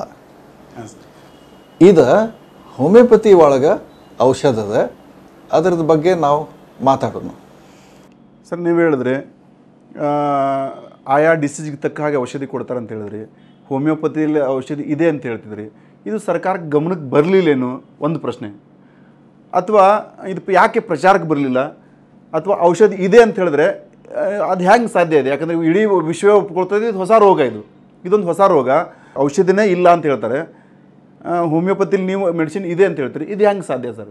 ಇದು ಹೋಮಿಯೋಪತಿ ಒಳಗೆ ಔಷಧ ಅದ ಅದರದ ಬಗ್ಗೆ ನಾವು ಮಾತಾಡೋಣ ಸರ್ ನೀವು ಹೇಳಿದ್ರೆ ಆ, ಆಯಾ ಡಿಸೀಸ್ಗೆ ತಕ್ಕ ಹಾಗೆ ಔಷಧಿ ಕೊಡ್ತಾರೆ ಅಂತ ಹೇಳಿದ್ರಿ ಹೋಮಿಯೋಪತಿಯಲ್ಲಿ ಔಷಧಿ ಇದೆ ಅಂತ ಹೇಳ್ತಿದ್ರಿ ಇದು ಸರ್ಕಾರಕ್ಕೆ ಗಮನಕ್ಕೆ ಬರಲಿಲ್ಲೇನು ಒಂದು ಪ್ರಶ್ನೆ ಅಥವಾ ಇದು ಪ- ಯಾಕೆ ಪ್ರಚಾರಕ್ಕೆ ಬರಲಿಲ್ಲ ಅಥವಾ ಔಷಧಿ ಇದೆ ಅಂತ ಹೇಳಿದ್ರೆ ಅದು ಹೆಂಗೆ ಸಾಧ್ಯ ಇದೆ ಯಾಕಂದರೆ ಇಡೀ ವಿಶ್ವ ಒಪ್ಕೊಳ್ತದೆ ಇದು ಹೊಸ ರೋಗ ಇದು ಇದೊಂದು ಹೊಸ ರೋಗ ಔಷಧಿನೇ ಇಲ್ಲ ಅಂತ ಹೇಳ್ತಾರೆ ಹೋಮಿಯೋಪತಿಲಿ ನೀವು ಮೆಡಿಸಿನ್ ಇದೆ ಅಂತ ಹೇಳ್ತೀರಿ ಇದು ಹೆಂಗೆ ಸಾಧ್ಯ ಸರ್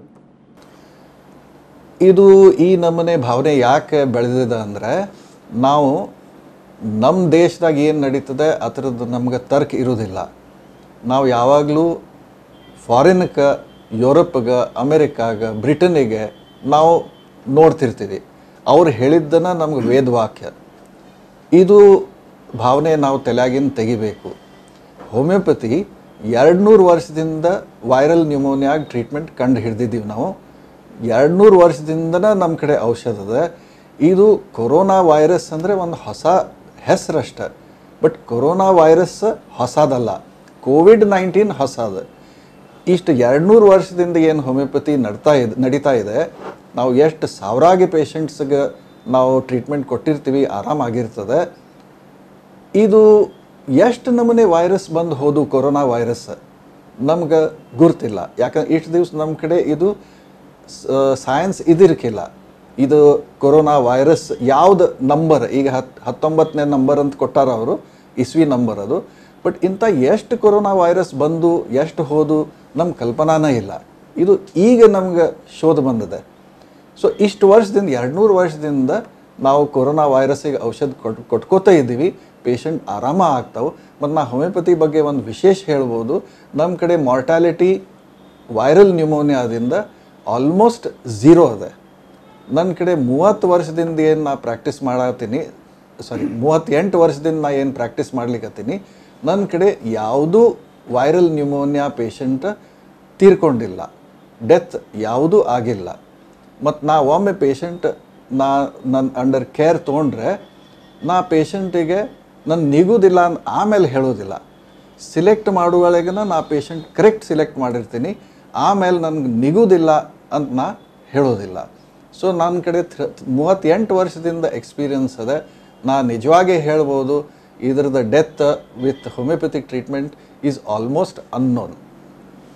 ಇದು ಈ ನಮೂನೆ ಭಾವನೆ ಯಾಕೆ ಬೆಳೆದಿದೆ ಅಂದರೆ ನಾವು ನಮ್ಮ ದೇಶದಾಗ ಏನು ನಡೀತದೆ ಅದರದ್ದು ನಮ್ಗೆ ತರ್ಕ ಇರೋದಿಲ್ಲ ನಾವು ಯಾವಾಗಲೂ ಫಾರಿನ್ಗೆ ಯುರೋಪ್ಗೆ ಅಮೇರಿಕಾಗ ಬ್ರಿಟನ್ನಿಗೆ ನಾವು ನೋಡ್ತಿರ್ತೀವಿ ಅವ್ರು ಹೇಳಿದ್ದನ್ನು ನಮ್ಗೆ ವೇದವಾಕ್ಯ ಇದು ಭಾವನೆ ನಾವು ತಲೆಯಾಗಿನ ತೆಗಿಬೇಕು ಹೋಮಿಯೋಪತಿ ಎರಡು ನೂರು ವರ್ಷದಿಂದ ವೈರಲ್ ನ್ಯೂಮೋನಿಯಾಗ ಟ್ರೀಟ್ಮೆಂಟ್ ಕಂಡು ಹಿಡ್ದಿದ್ದೀವಿ ನಾವು ಎರಡು ನೂರು ವರ್ಷದಿಂದನೇ ನಮ್ಮ ಕಡೆ ಔಷಧ ಅದ ಇದು ಕೊರೋನಾ ವೈರಸ್ ಅಂದರೆ ಒಂದು ಹೊಸ ಹೆಸರಷ್ಟೆ ಬಟ್ ಕೊರೋನಾ ವೈರಸ್ ಹೊಸದಲ್ಲ ಕೋವಿಡ್ ನೈನ್ಟೀನ್ ಹೊಸದು ಇಷ್ಟು ಎರಡುನೂರು ವರ್ಷದಿಂದ ಏನು ಹೋಮಿಯೋಪತಿ ನಡ್ತಾ ಇದೆ ನಡೀತಾ ಇದೆ ನಾವು ಎಷ್ಟು ಸಾವಿರಾಗಿ ಪೇಷಂಟ್ಸ್ಗೆ ನಾವು ಟ್ರೀಟ್ಮೆಂಟ್ ಕೊಟ್ಟಿರ್ತೀವಿ ಆರಾಮಾಗಿರ್ತದೆ ಇದು ಎಷ್ಟು ನಮೂನೆ ವೈರಸ್ ಬಂದು ಹೋದು ಕೊರೋನಾ ವೈರಸ್ ನಮ್ಗೆ ಗುರ್ತಿಲ್ಲ ಯಾಕಂದ್ರೆ ಇಷ್ಟು ದಿವಸ ನಮ್ಮ ಕಡೆ ಇದು ಸೈನ್ಸ್ ಇದಿರ್ಕಿಲ್ಲ ಇದು ಕೊರೋನಾ ವೈರಸ್ ಯಾವ್ದು ನಂಬರ್ ಈಗ ಹತ್ ಹತ್ತೊಂಬತ್ತನೇ ನಂಬರ್ ಅಂತ ಕೊಟ್ಟಾರ ಅವರು ಇಸ್ವಿ ನಂಬರ್ ಅದು ಬಟ್ ಇಂಥ ಎಷ್ಟು ಕೊರೋನಾ ವೈರಸ್ ಬಂದು ಎಷ್ಟು ಹೋದು ನಮ್ಮ ಕಲ್ಪನಾನೇ ಇಲ್ಲ ಇದು ಈಗ ನಮ್ಗೆ ಶೋಧ ಬಂದಿದೆ ಸೊ ಇಷ್ಟು ವರ್ಷದಿಂದ ಎರಡುನೂರು ವರ್ಷದಿಂದ ನಾವು ಕೊರೋನಾ ವೈರಸ್ಸಿಗೆ ಔಷಧ ಕೊಟ್ ಕೊಟ್ಕೋತಾ ಇದ್ದೀವಿ ಪೇಷಂಟ್ ಆರಾಮ ಆಗ್ತಾವೆ ಮತ್ತು ನಾ ಹೋಮಿಯೋಪತಿ ಬಗ್ಗೆ ಒಂದು ವಿಶೇಷ ಹೇಳ್ಬೋದು ನಮ್ಮ ಕಡೆ ಮಾರ್ಟಾಲಿಟಿ ವೈರಲ್ ನ್ಯೂಮೋನಿಯಾದಿಂದ ಆಲ್ಮೋಸ್ಟ್ ಝೀರೋ ಅದೆ ನನ್ನ ಕಡೆ ಮೂವತ್ತು ವರ್ಷದಿಂದ ಏನು ನಾ ಪ್ರಾಕ್ಟೀಸ್ ಮಾಡತ್ತೀನಿ ಸಾರಿ ಮೂವತ್ತೆಂಟು ವರ್ಷದಿಂದ ನಾ ಏನು ಪ್ರಾಕ್ಟೀಸ್ ಮಾಡ್ಲಿಕ್ಕತ್ತೀನಿ ನನ್ನ ಕಡೆ ಯಾವುದೂ ವೈರಲ್ ನ್ಯೂಮೋನಿಯಾ ಪೇಷಂಟ್ ತೀರ್ಕೊಂಡಿಲ್ಲ ಡೆತ್ ಯಾವುದೂ ಆಗಿಲ್ಲ ಮತ್ತು ನಾ ಒಮ್ಮೆ ಪೇಷಂಟ್ ನಾ ನನ್ನ ಅಂಡರ್ ಕೇರ್ ತೊಗೊಂಡ್ರೆ ನಾ ಪೇಷಂಟಿಗೆ ನನ್ನ ನಿಗುದಿಲ್ಲ ಅಂತ ಆಮೇಲೆ ಹೇಳೋದಿಲ್ಲ ಸಿಲೆಕ್ಟ್ ಮಾಡುವೊಳಗನ ನಾ ಪೇಷಂಟ್ ಕರೆಕ್ಟ್ ಸಿಲೆಕ್ಟ್ ಮಾಡಿರ್ತೀನಿ ಆಮೇಲೆ ನನಗೆ ನಿಗುದಿಲ್ಲ ಅಂತ ನಾ ಹೇಳೋದಿಲ್ಲ ಸೊ ನನ್ನ ಕಡೆ ಥ್ರ ಮೂವತ್ತೆಂಟು ವರ್ಷದಿಂದ ಎಕ್ಸ್ಪೀರಿಯನ್ಸ್ ಅದ ನಾ ನಿಜವಾಗೇ ಹೇಳ್ಬೋದು ಇದ್ರದ್ದು death with homeopathic treatment is almost unknown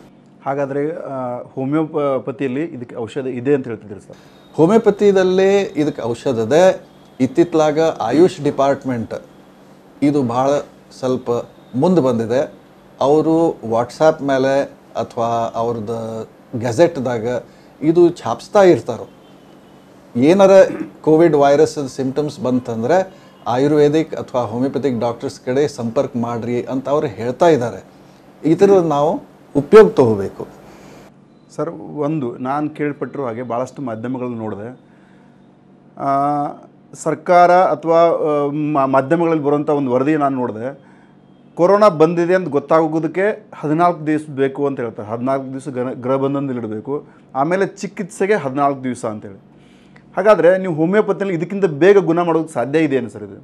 ಹಾಗಾದರೆ ಹೋಮಿಯೋಪತಿಯಲ್ಲಿ ಇದಕ್ಕೆ ಔಷಧ ಇದೆ ಅಂತ ಹೇಳ್ತಿದ್ದೀರಿ ಸರ್ ಹೋಮಿಯೋಪತಿದಲ್ಲೇ ಇದಕ್ಕೆ ಔಷಧ ಇದೆ ಇತ್ತಿತ್ತಲಾಗ ಆಯುಷ್ ಡಿಪಾರ್ಟ್ಮೆಂಟ್ ಇದು ಭಾಳ ಸ್ವಲ್ಪ ಮುಂದೆ ಬಂದಿದೆ ಅವರು ವಾಟ್ಸಾಪ್ ಮೇಲೆ ಅಥವಾ ಅವ್ರದ್ದು ಗೆಜೆಟ್ದಾಗ ಇದು ಛಾಪಿಸ್ತಾ ಇರ್ತಾರೆ ಏನಾರ ಕೋವಿಡ್ ವೈರಸ್ ಸಿಂಪ್ಟಮ್ಸ್ ಬಂತಂದರೆ ಆಯುರ್ವೇದಿಕ್ ಅಥವಾ ಹೋಮಿಯೋಪತಿಕ್ ಡಾಕ್ಟರ್ಸ್ ಕಡೆ ಸಂಪರ್ಕ ಮಾಡ್ರಿ ಅಂತ ಅವ್ರು ಹೇಳ್ತಾ ಇದ್ದಾರೆ ಈ ಥರ ನಾವು ಉಪಯೋಗ ತಗೋಬೇಕು ಸರ್ ಒಂದು ನಾನು ಕೇಳ್ಪಟ್ಟಿರೋ ಹಾಗೆ ಭಾಳಷ್ಟು ಮಾಧ್ಯಮಗಳಲ್ಲಿ ನೋಡಿದೆ ಆ, ಸರ್ಕಾರ ಅಥವಾ ಆ, ಮ- ಮಾಧ್ಯಮಗಳಲ್ಲಿ ಬರುವಂಥ ಒಂದು ವರದಿ ನಾನು ನೋಡಿದೆ ಕೊರೋನಾ ಬಂದಿದೆ ಅಂತ ಗೊತ್ತಾಗೋದಕ್ಕೆ ಹದಿನಾಲ್ಕು ದಿವಸ ಬೇಕು ಅಂತ ಹೇಳ್ತಾರೆ ಹದಿನಾಲ್ಕು ದಿವಸ ಗೃಹ ಗೃಹಬಂಧನದಲ್ಲಿ ಇಡಬೇಕು ಆಮೇಲೆ ಚಿಕಿತ್ಸೆಗೆ ಹದಿನಾಲ್ಕು ದಿವಸ ಅಂತೇಳಿ ಹಾಗಾದರೆ ನೀವು ಹೋಮಿಯೋಪತಿಯಲ್ಲಿ ಇದಕ್ಕಿಂತ ಬೇಗ ಗುಣ ಮಾಡೋದಕ್ಕೆ ಸಾಧ್ಯ ಇದೆ ಏನು ಸರ್ ಇದು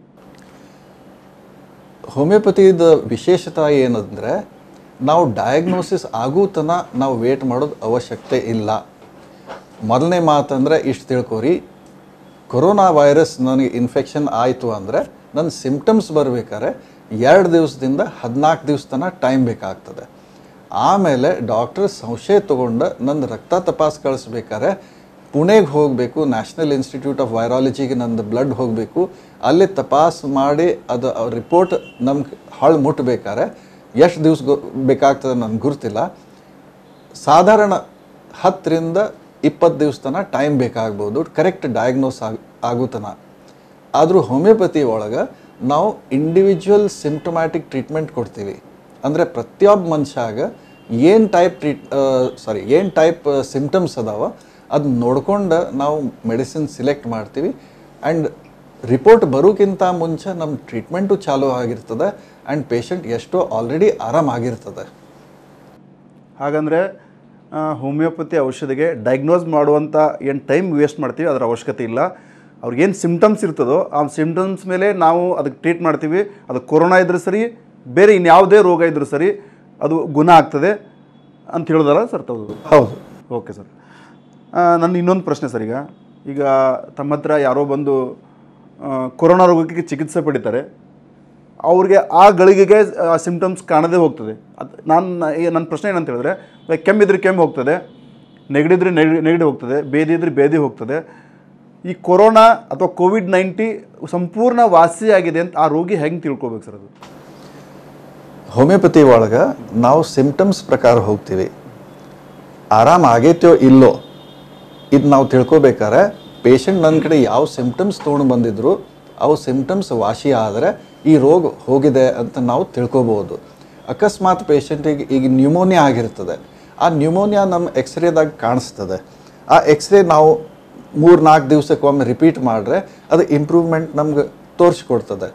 ಹೋಮಿಯೋಪತಿದ ವಿಶೇಷತೆ ಏನಂದರೆ ನಾವು ಡಯಾಗ್ನೋಸಿಸ್ ಆಗೋ ತನ ನಾವು ವೇಟ್ ಮಾಡೋದು ಅವಶ್ಯಕತೆ ಇಲ್ಲ ಮೊದಲನೇ ಮಾತಂದರೆ ಇಷ್ಟು ತಿಳ್ಕೊರಿ ಕೊರೋನಾ ವೈರಸ್ ನನಗೆ ಇನ್ಫೆಕ್ಷನ್ ಆಯಿತು ಅಂದರೆ ನನ್ನ ಸಿಂಪ್ಟಮ್ಸ್ ಬರಬೇಕಾದ್ರೆ ಎರಡು ದಿವಸದಿಂದ ಹದಿನಾಲ್ಕು ದಿವಸ ತನಕ ಟೈಮ್ ಬೇಕಾಗ್ತದೆ ಆಮೇಲೆ ಡಾಕ್ಟರ್ ಸಂಶಯ ತೊಗೊಂಡು ನನ್ನ ರಕ್ತ ತಪಾಸ್ ಕಳಿಸ್ಬೇಕಾದ್ರೆ ಪುಣೆಗೆ ಹೋಗಬೇಕು ನ್ಯಾಷನಲ್ ಇನ್ಸ್ಟಿಟ್ಯೂಟ್ ಆಫ್ ವೈರಾಲಜಿಗೆ ನಂದು ಬ್ಲಡ್ ಹೋಗಬೇಕು ಅಲ್ಲಿ ತಪಾಸ್ ಮಾಡಿ ಅದು ರಿಪೋರ್ಟ್ ನಮ್ಗೆ ಹಾಳು ಮುಟ್ಟಬೇಕಾದ್ರೆ ಎಷ್ಟು ದಿವ್ಸ ಗೊ ಬೇಕಾಗ್ತದೆ ನನಗೆ ಗುರ್ತಿಲ್ಲ ಸಾಧಾರಣ ಹತ್ತರಿಂದ ಇಪ್ಪತ್ತು ದಿವಸ ತನಕ ಟೈಮ್ ಬೇಕಾಗ್ಬೋದು ಕರೆಕ್ಟ್ ಡಯಾಗ್ನೋಸ್ ಆಗ ಆಗೋ ತನ ಆದರೂ ಹೋಮಿಯೋಪತಿ ಒಳಗೆ ನಾವು ಇಂಡಿವಿಜುವಲ್ ಸಿಂಪ್ಟಮ್ಯಾಟಿಕ್ ಟ್ರೀಟ್ಮೆಂಟ್ ಕೊಡ್ತೀವಿ ಅಂದರೆ ಪ್ರತಿಯೊಬ್ಬ ಮನುಷ್ಯಾಗ ಏನು ಟೈಪ್ ಟ್ರೀಟ್ ಸಾರಿ ಏನು ಟೈಪ್ ಸಿಂಪ್ಟಮ್ಸ್ ಅದಾವ ಅದು ನೋಡ್ಕೊಂಡು ನಾವು ಮೆಡಿಸಿನ್ ಸಿಲೆಕ್ಟ್ ಮಾಡ್ತೀವಿ ಆ್ಯಂಡ್ ರಿಪೋರ್ಟ್ ಬರೋಕ್ಕಿಂತ ಮುಂಚೆ ನಮ್ಮ ಟ್ರೀಟ್ಮೆಂಟು ಚಾಲೂ ಆಗಿರ್ತದೆ ಆ್ಯಂಡ್ ಪೇಷಂಟ್ ಎಷ್ಟೋ ಆಲ್ರೆಡಿ ಆರಾಮಾಗಿರ್ತದೆ ಹಾಗಂದರೆ ಹೋಮಿಯೋಪತಿ ಔಷಧಿಗೆ ಡಯಾಗ್ನೋಸ್ ಮಾಡುವಂಥ ಏನು ಟೈಮ್ ವೇಸ್ಟ್ ಮಾಡ್ತೀವಿ ಅದರ ಅವಶ್ಯಕತೆ ಇಲ್ಲ ಅವ್ರಿಗೇನು ಸಿಮ್ಟಮ್ಸ್ ಇರ್ತದೋ ಆ ಸಿಮ್ಟಮ್ಸ್ ಮೇಲೆ ನಾವು ಅದಕ್ಕೆ ಟ್ರೀಟ್ ಮಾಡ್ತೀವಿ ಅದು ಕೊರೋನಾ ಇದ್ರೂ ಸರಿ ಬೇರೆ ಇನ್ಯಾವುದೇ ರೋಗ ಇದ್ರೂ ಸರಿ ಅದು ಗುಣ ಆಗ್ತದೆ ಅಂತ ಹೇಳಿದಾರ ಸರ್ ತೌದು ಹೌದು ಓಕೆ ಸರ್ ನನ್ನ ಇನ್ನೊಂದು ಪ್ರಶ್ನೆ ಸರ್ ಈಗ ಈಗ ತಮ್ಮ ಹತ್ರ ಯಾರೋ ಬಂದು ಆ, ಕೊರೋನಾ ರೋಗಕ್ಕೆ ಚಿಕಿತ್ಸೆ ಪಡಿತಾರೆ ಅವ್ರಿಗೆ ಆ ಗಳಿಗೆಗೆ ಸಿಮ್ಟಮ್ಸ್ ಕಾಣದೇ ಹೋಗ್ತದೆ ಅದು ನಾನು ನನ್ನ ಪ್ರಶ್ನೆ ಏನಂತ ಹೇಳಿದ್ರೆ like ಕೆಮ್ಮಿದ್ರೆ ಕೆಮ್ಮು ಹೋಗ್ತದೆ ನೆಗಡಿದ್ರೆ ನೆಗಡಿ ನೆಗಡಿ ಹೋಗ್ತದೆ ಬೇದಿ ಇದ್ರೆ ಬೇದಿ ಹೋಗ್ತದೆ ಈ ಕೊರೋನಾ ಅಥವಾ ಕೋವಿಡ್ ನೈಂಟಿ ಸಂಪೂರ್ಣ ವಾಸಿಯಾಗಿದೆ ಅಂತ ಆ ರೋಗಿ ಹೆಂಗೆ ತಿಳ್ಕೊಬೇಕು ಸರ್ ಅದು ಹೋಮಿಯೋಪತಿ ಒಳಗೆ ನಾವು ಸಿಂಪ್ಟಮ್ಸ್ ಪ್ರಕಾರ ಹೋಗ್ತೀವಿ ಆರಾಮ ಆಗೈತೋ ಇಲ್ಲೋ ಇದು ನಾವು ತಿಳ್ಕೊಬೇಕಾದ್ರೆ ಪೇಷಂಟ್ ನನ್ನ ಕಡೆ ಯಾವ ಸಿಂಪ್ಟಮ್ಸ್ ತೊಗೊಂಡು ಬಂದಿದ್ರು ಅವು ಸಿಂಪ್ಟಮ್ಸ್ ವಾಸಿ ಆದರೆ ಈ ರೋಗ ಹೋಗಿದೆ ಅಂತ ನಾವು ತಿಳ್ಕೊಬೋದು ಅಕಸ್ಮಾತ್ ಪೇಷಂಟಿಗೆ ಈಗ ನ್ಯೂಮೋನಿಯಾ ಆಗಿರ್ತದೆ ಆ ನ್ಯೂಮೋನಿಯಾ ನಮ್ಮ ಎಕ್ಸ್ರೇದಾಗ ಕಾಣಿಸ್ತದೆ ಆ ಎಕ್ಸ್ರೇ ನಾವು ಮೂರು ನಾಲ್ಕು ದಿವಸಕ್ಕೊಮ್ಮೆ ರಿಪೀಟ್ ಮಾಡಿದ್ರೆ ಅದು ಇಂಪ್ರೂವ್ಮೆಂಟ್ ನಮ್ಗೆ ತೋರಿಸ್ಕೊಡ್ತದೆ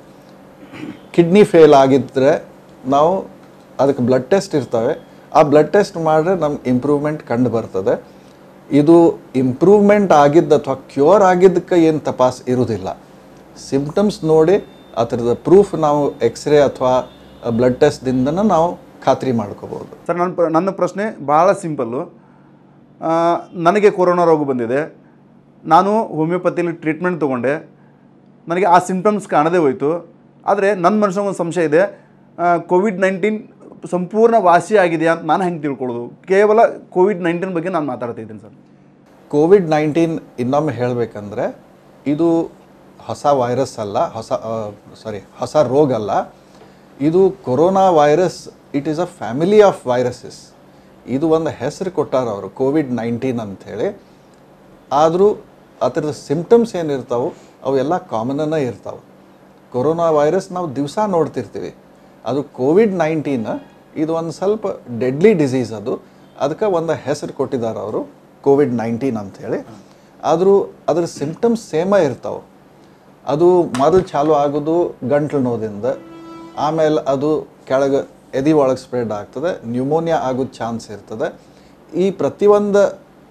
ಕಿಡ್ನಿ ಫೇಲ್ ಆಗಿದ್ದರೆ ನಾವು ಅದಕ್ಕೆ ಬ್ಲಡ್ ಟೆಸ್ಟ್ ಇರ್ತವೆ ಆ ಬ್ಲಡ್ ಟೆಸ್ಟ್ ಮಾಡಿದ್ರೆ ನಮ್ಗೆ ಇಂಪ್ರೂವ್ಮೆಂಟ್ ಕಂಡು ಬರ್ತದೆ ಇದು ಇಂಪ್ರೂವ್ಮೆಂಟ್ ಆಗಿದ್ದು ಅಥವಾ ಕ್ಯೂರ್ ಆಗಿದ್ದಕ್ಕೆ ಏನು ತಪಾಸ್ ಇರುವುದಿಲ್ಲ ಸಿಂಪ್ಟಮ್ಸ್ ನೋಡಿ ಅದರದ ಪ್ರೂಫ್ ನಾವು ಎಕ್ಸ್ರೇ ಅಥವಾ ಬ್ಲಡ್ ಟೆಸ್ಟ್ದಿಂದನೂ ನಾವು ಖಾತ್ರಿ ಮಾಡ್ಕೋಬೋದು ಸರ್ ನನ್ನ ಪ್ರ- ನನ್ನ ಪ್ರಶ್ನೆ ಭಾಳ ಸಿಂಪಲ್ಲು ಆ, ನನಗೆ ಕೊರೋನಾ ರೋಗ ಬಂದಿದೆ ನಾನು ಹೋಮಿಯೋಪತಿಲಿ ಟ್ರೀಟ್ಮೆಂಟ್ ತೊಗೊಂಡೆ ನನಗೆ ಆ ಸಿಂಪ್ಟಮ್ಸ್ ಕಾಣದೇ ಹೋಯಿತು ಆದರೆ ನನ್ನ ಮನುಷ್ಯನಿಗೆ ಒಂದು ಸಂಶಯ ಇದೆ ಕೋವಿಡ್ ನೈನ್ಟೀನ್ ಸಂಪೂರ್ಣ ವಾಸಿ ಆಗಿದೆಯಾ ಅಂತ ನಾನು ಹೆಂಗೆ ತಿಳ್ಕೊಳ್ಳೋದು ಕೇವಲ ಕೋವಿಡ್ ನೈನ್ಟೀನ್ ಬಗ್ಗೆ ನಾನು ಮಾತಾಡ್ತಾ ಇದ್ದೀನಿ ಸರ್ ಕೋವಿಡ್ ನೈನ್ಟೀನ್ ಇನ್ನೊಮ್ಮೆ ಹೇಳಬೇಕಂದ್ರೆ ಇದು ಹೊಸ ವೈರಸ್ ಅಲ್ಲ ಹೊಸ ಸಾರಿ ಹೊಸ ರೋಗ ಅಲ್ಲ ಇದು corona virus it is a family of viruses ಇದು ಒಂದು ಹೆಸರು ಕೊಟ್ಟಾರ ಅವರು ಕೋವಿಡ್ ನೈನ್ಟೀನ್ ಅಂಥೇಳಿ ಆದರೂ ಅದರದ ಸಿಂಪ್ಟಮ್ಸ್ ಏನಿರ್ತಾವೆ ಅವೆಲ್ಲ ಕಾಮನನ್ನ ಇರ್ತಾವೆ ಕೊರೋನಾ ವೈರಸ್ ನಾವು ದಿವಸ ನೋಡ್ತಿರ್ತೀವಿ ಅದು ಕೋವಿಡ್ ನೈನ್ಟೀನ್ ಇದು ಒಂದು ಸ್ವಲ್ಪ ಡೆಡ್ಲಿ ಡಿಸೀಸ್ ಅದು ಅದಕ್ಕೆ ಒಂದು ಹೆಸರು ಕೊಟ್ಟಿದ್ದಾರೆ ಅವರು ಕೋವಿಡ್ ನೈನ್ಟೀನ್ ಅಂಥೇಳಿ ಆದರೂ ಅದ್ರ ಸಿಂಪ್ಟಮ್ಸ್ ಸೇಮ ಇರ್ತಾವೆ ಅದು ಮೊದಲು ಚಾಲು ಆಗೋದು ಗಂಟ್ಲು ನೋದಿಂದ ಆಮೇಲೆ ಅದು ಕೆಳಗೆ ಎದೆ ಒಳಗೆ ಸ್ಪ್ರೆಡ್ ಆಗ್ತದೆ ನ್ಯೂಮೋನಿಯಾ ಆಗೋದು ಚಾನ್ಸ್ ಇರ್ತದೆ ಈ ಪ್ರತಿಯೊಂದು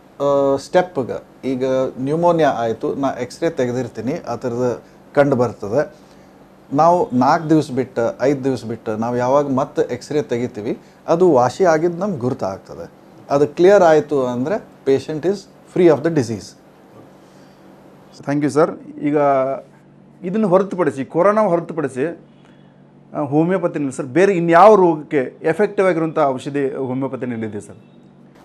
ಸ್ಟೆಪ್ಗೆ ಈಗ ನ್ಯೂಮೋನಿಯಾ ಆಯಿತು ನಾ ಎಕ್ಸ್ರೇ ತೆಗೆದಿರ್ತೀನಿ ಆ ಥರದ ಕಂಡು ಬರ್ತದೆ ನಾವು ನಾಲ್ಕು ದಿವಸ ಬಿಟ್ಟು ಐದು ದಿವಸ ಬಿಟ್ಟು ನಾವು ಯಾವಾಗ ಮತ್ತೆ ಎಕ್ಸ್ರೇ ತೆಗಿತೀವಿ ಅದು ವಾಸಿ ಆಗಿದ್ದು ನಮ್ಗೆ ಗುರುತಾಗ್ತದೆ ಅದು ಕ್ಲಿಯರ್ ಆಯಿತು ಅಂದರೆ patient is free of the disease thank you sir ಈಗ ಇದನ್ನು ಹೊರತುಪಡಿಸಿ ಕೊರೋನಾ ಹೊರತುಪಡಿಸಿ ಹೋಮಿಯೋಪತಿನಲ್ಲಿ ಸರ್ ಬೇರೆ ಇನ್ಯಾವ ರೋಗಕ್ಕೆ ಎಫೆಕ್ಟಿವ್ ಆಗಿರುವಂಥ ಔಷಧಿ ಹೋಮಿಯೋಪತಿನಲ್ಲಿದೆ ಸರ್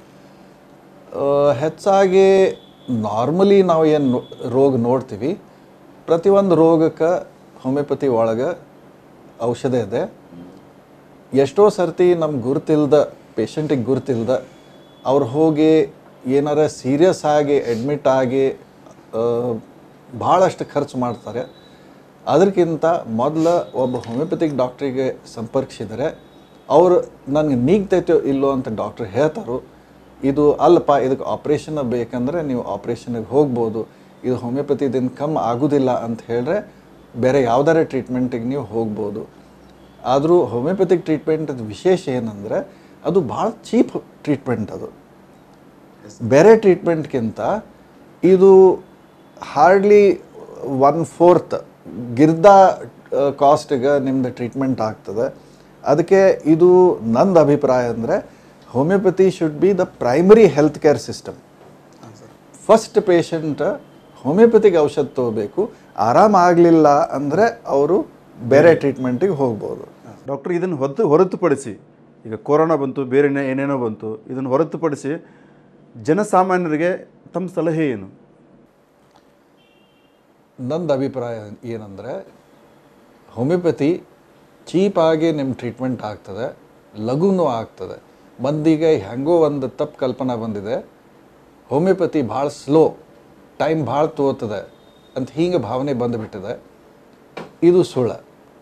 ಆ, ಹೆಚ್ಚಾಗಿ ನಾರ್ಮಲಿ ನಾವು ಏನು ರೋಗ ನೋಡ್ತೀವಿ ಪ್ರತಿಯೊಂದು ರೋಗಕ್ಕೆ ಹೋಮಿಯೋಪತಿ ಒಳಗೆ ಔಷಧ ಇದೆ ಎಷ್ಟೋ ಸರ್ತಿ ನಮ್ಗೆ ಗುರುತಿಲ್ದ ಪೇಷಂಟಿಗೆ ಗುರುತಿಲ್ದ ಅವ್ರು ಹೋಗಿ ಏನಾರ ಸೀರಿಯಸ್ ಆಗಿ ಅಡ್ಮಿಟ್ ಆಗಿ ಭಾಳಷ್ಟು ಖರ್ಚು ಮಾಡ್ತಾರೆ ಅದಕ್ಕಿಂತ ಮೊದಲು ಒಬ್ಬ ಹೋಮಿಯೋಪತಿಕ್ ಡಾಕ್ಟ್ರಿಗೆ ಸಂಪರ್ಕಿಸಿದರೆ ಅವರು ನನಗೆ ನೀಗ್ತೈತೋ ಇಲ್ಲೋ ಅಂತ ಡಾಕ್ಟ್ರ್ ಹೇಳ್ತಾರೋ ಇದು ಅಲ್ಲಪ್ಪ ಇದಕ್ಕೆ ಆಪ್ರೇಷನ್ ಬೇಕಂದ್ರೆ ನೀವು ಆಪ್ರೇಷನ್ಗೆ ಹೋಗ್ಬೋದು ಇದು ಹೋಮಿಯೋಪತಿದಿಂದ ಕಮ್ಮಿ ಆಗೋದಿಲ್ಲ ಅಂತ ಹೇಳಿದ್ರೆ ಬೇರೆ ಯಾವ್ದಾರ ಟ್ರೀಟ್ಮೆಂಟಿಗೆ ನೀವು ಹೋಗ್ಬೋದು ಆದರೂ ಹೋಮಿಯೋಪತಿಕ್ ಟ್ರೀಟ್ಮೆಂಟ್ ವಿಶೇಷ ಏನಂದರೆ ಅದು ಭಾಳ ಚೀಪ್ ಟ್ರೀಟ್ಮೆಂಟ್ ಅದು ಬೇರೆ ಟ್ರೀಟ್ಮೆಂಟ್ಗಿಂತ ಇದು ಹಾರ್ಡ್ಲಿ ಒನ್ ಫೋರ್ತ್ ಗಿರ್ದ ಕಾಸ್ಟಿಗೆ ನಿಮ್ಮದು ಟ್ರೀಟ್ಮೆಂಟ್ ಆಗ್ತದೆ ಅದಕ್ಕೆ ಇದು ನಂದು ಅಭಿಪ್ರಾಯ ಅಂದರೆ homeopathy should be the primary health care system first patient ಹೋಮಿಯೋಪತಿಗೆ ಔಷಧ ತಗೋಬೇಕು ಆರಾಮ ಆಗಲಿಲ್ಲ ಅಂದರೆ ಅವರು ಬೇರೆ ಟ್ರೀಟ್ಮೆಂಟಿಗೆ ಹೋಗ್ಬೋದು ಡಾಕ್ಟರ್ ಇದನ್ನು ಹೊತ್ತು ಹೊರತುಪಡಿಸಿ ಈಗ ಕೊರೋನಾ ಬಂತು ಬೇರೆ ಏನೇ- ಏನೇನೋ ಬಂತು ಇದನ್ನು ಹೊರತುಪಡಿಸಿ ಜನಸಾಮಾನ್ಯರಿಗೆ ತಮ್ಮ ಸಲಹೆ ಏನು ನಂದು ಅಭಿಪ್ರಾಯ ಏನಂದರೆ ಹೋಮಿಯೋಪತಿ ಚೀಪಾಗಿ ನಿಮ್ಮ ಟ್ರೀಟ್ಮೆಂಟ್ ಆಗ್ತದೆ ಲಘುನೂ ಆಗ್ತದೆ ಮಂದಿಗೆ ಹೆಂಗೋ ಒಂದು ತಪ್ಪು ಕಲ್ಪನಾ ಬಂದಿದೆ ಹೋಮಿಯೋಪತಿ ಭಾಳ ಸ್ಲೋ ಟೈಮ್ ಭಾಳ ತೋತದೆ ಅಂತ ಹಿಂಗೆ ಭಾವನೆ ಬಂದುಬಿಟ್ಟಿದೆ ಇದು ಸುಳ್ಳು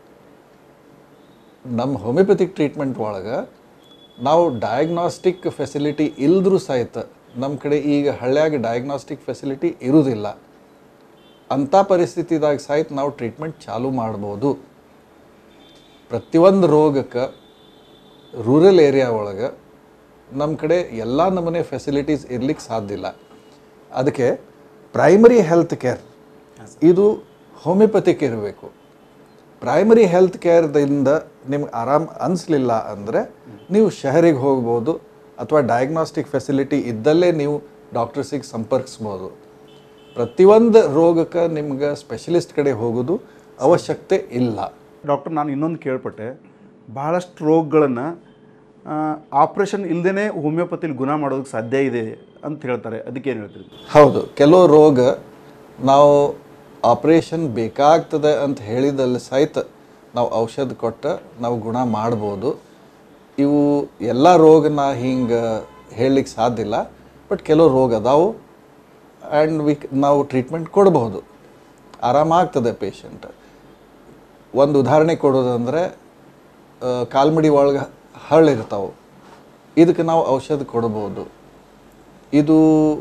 ನಮ್ಮ ಹೋಮಿಯೋಪತಿಕ್ ಟ್ರೀಟ್ಮೆಂಟ್ ಒಳಗೆ ನಾವು ಡಯಾಗ್ನಾಸ್ಟಿಕ್ ಫೆಸಿಲಿಟಿ ಇಲ್ದ್ರೂ ಸಹಿತ ನಮ್ಮ ಕಡೆ ಈಗ ಹಳ್ಳ್ಯಾಗ ಡಯಾಗ್ನಾಸ್ಟಿಕ್ ಫೆಸಿಲಿಟಿ ಇರುವುದಿಲ್ಲ ಅಂಥ ಪರಿಸ್ಥಿತಿದಾಗ ಸಹಿತ ನಾವು ಟ್ರೀಟ್ಮೆಂಟ್ ಚಾಲೂ ಮಾಡ್ಬೋದು ಪ್ರತಿಯೊಂದು ರೋಗಕ್ಕೆ ರೂರಲ್ ಏರಿಯಾ ಒಳಗೆ ನಮ್ಮ ಕಡೆ ಎಲ್ಲ ನಮೂನೆ ಫೆಸಿಲಿಟೀಸ್ ಇರ್ಲಿಕ್ಕೆ ಸಾಧ್ಯ ಇಲ್ಲ ಅದಕ್ಕೆ ಪ್ರೈಮರಿ ಹೆಲ್ತ್ ಕೇರ್ ಇದು ಹೋಮಿಯೋಪತಿಕ್ ಇರಬೇಕು ಪ್ರೈಮರಿ ಹೆಲ್ತ್ ಕೇರ್ದಿಂದ ನಿಮ್ಗೆ ಆರಾಮ್ ಅನಿಸ್ಲಿಲ್ಲ ಅಂದರೆ ನೀವು ಶಹರಿಗೆ ಹೋಗ್ಬೋದು ಅಥವಾ ಡಯಾಗ್ನಾಸ್ಟಿಕ್ ಫೆಸಿಲಿಟಿ ಇದ್ದಲ್ಲೇ ನೀವು ಡಾಕ್ಟರ್ಸಿಗೆ ಸಂಪರ್ಕಿಸ್ಬೋದು ಪ್ರತಿಯೊಂದು ರೋಗಕ್ಕೆ ನಿಮ್ಗೆ ಸ್ಪೆಷಲಿಸ್ಟ್ ಕಡೆ ಹೋಗೋದು ಅವಶ್ಯಕತೆ ಇಲ್ಲ ಡಾಕ್ಟರ್ ನಾನು ಇನ್ನೊಂದು ಕೇಳ್ಪಟ್ಟೆ ಭಾಳಷ್ಟು ರೋಗಗಳನ್ನು ಆಪ್ರೇಷನ್ ಇಲ್ಲದೇ ಹೋಮಿಯೋಪತಿಲಿ ಗುಣ ಮಾಡೋದಕ್ಕೆ ಸಾಧ್ಯ ಇದೆ ಅಂತ ಹೇಳ್ತಾರೆ ಅದಕ್ಕೆ ಏನು ಹೇಳ್ತೀರಿ ಹೌದು ಕೆಲವು ರೋಗ ನಾವು ಆಪ್ರೇಷನ್ ಬೇಕಾಗ್ತದೆ ಅಂತ ಹೇಳಿದಲ್ಲಿ ಸಹಿತ ನಾವು ಔಷಧ ಕೊಟ್ಟು ನಾವು ಗುಣ ಮಾಡ್ಬೋದು ಇವು ಎಲ್ಲ ರೋಗನ ಹಿಂಗೆ ಹೇಳಲಿಕ್ಕೆ ಸಾಧ್ಯ ಇಲ್ಲ ಬಟ್ ಕೆಲವು ರೋಗ ಅದಾವು ಆ್ಯಂಡ್ ವಿ ನಾವು ಟ್ರೀಟ್ಮೆಂಟ್ ಕೊಡಬಹುದು ಆರಾಮಾಗ್ತದೆ ಪೇಷಂಟ್ ಒಂದು ಉದಾಹರಣೆ ಕೊಡೋದಂದರೆ ಕಾಲ್ಮಡಿ ಒಳಗೆ ಹಳ್ಳಿರ್ತಾವೆ ಇದಕ್ಕೆ ನಾವು ಔಷಧ ಕೊಡ್ಬೋದು ಇದು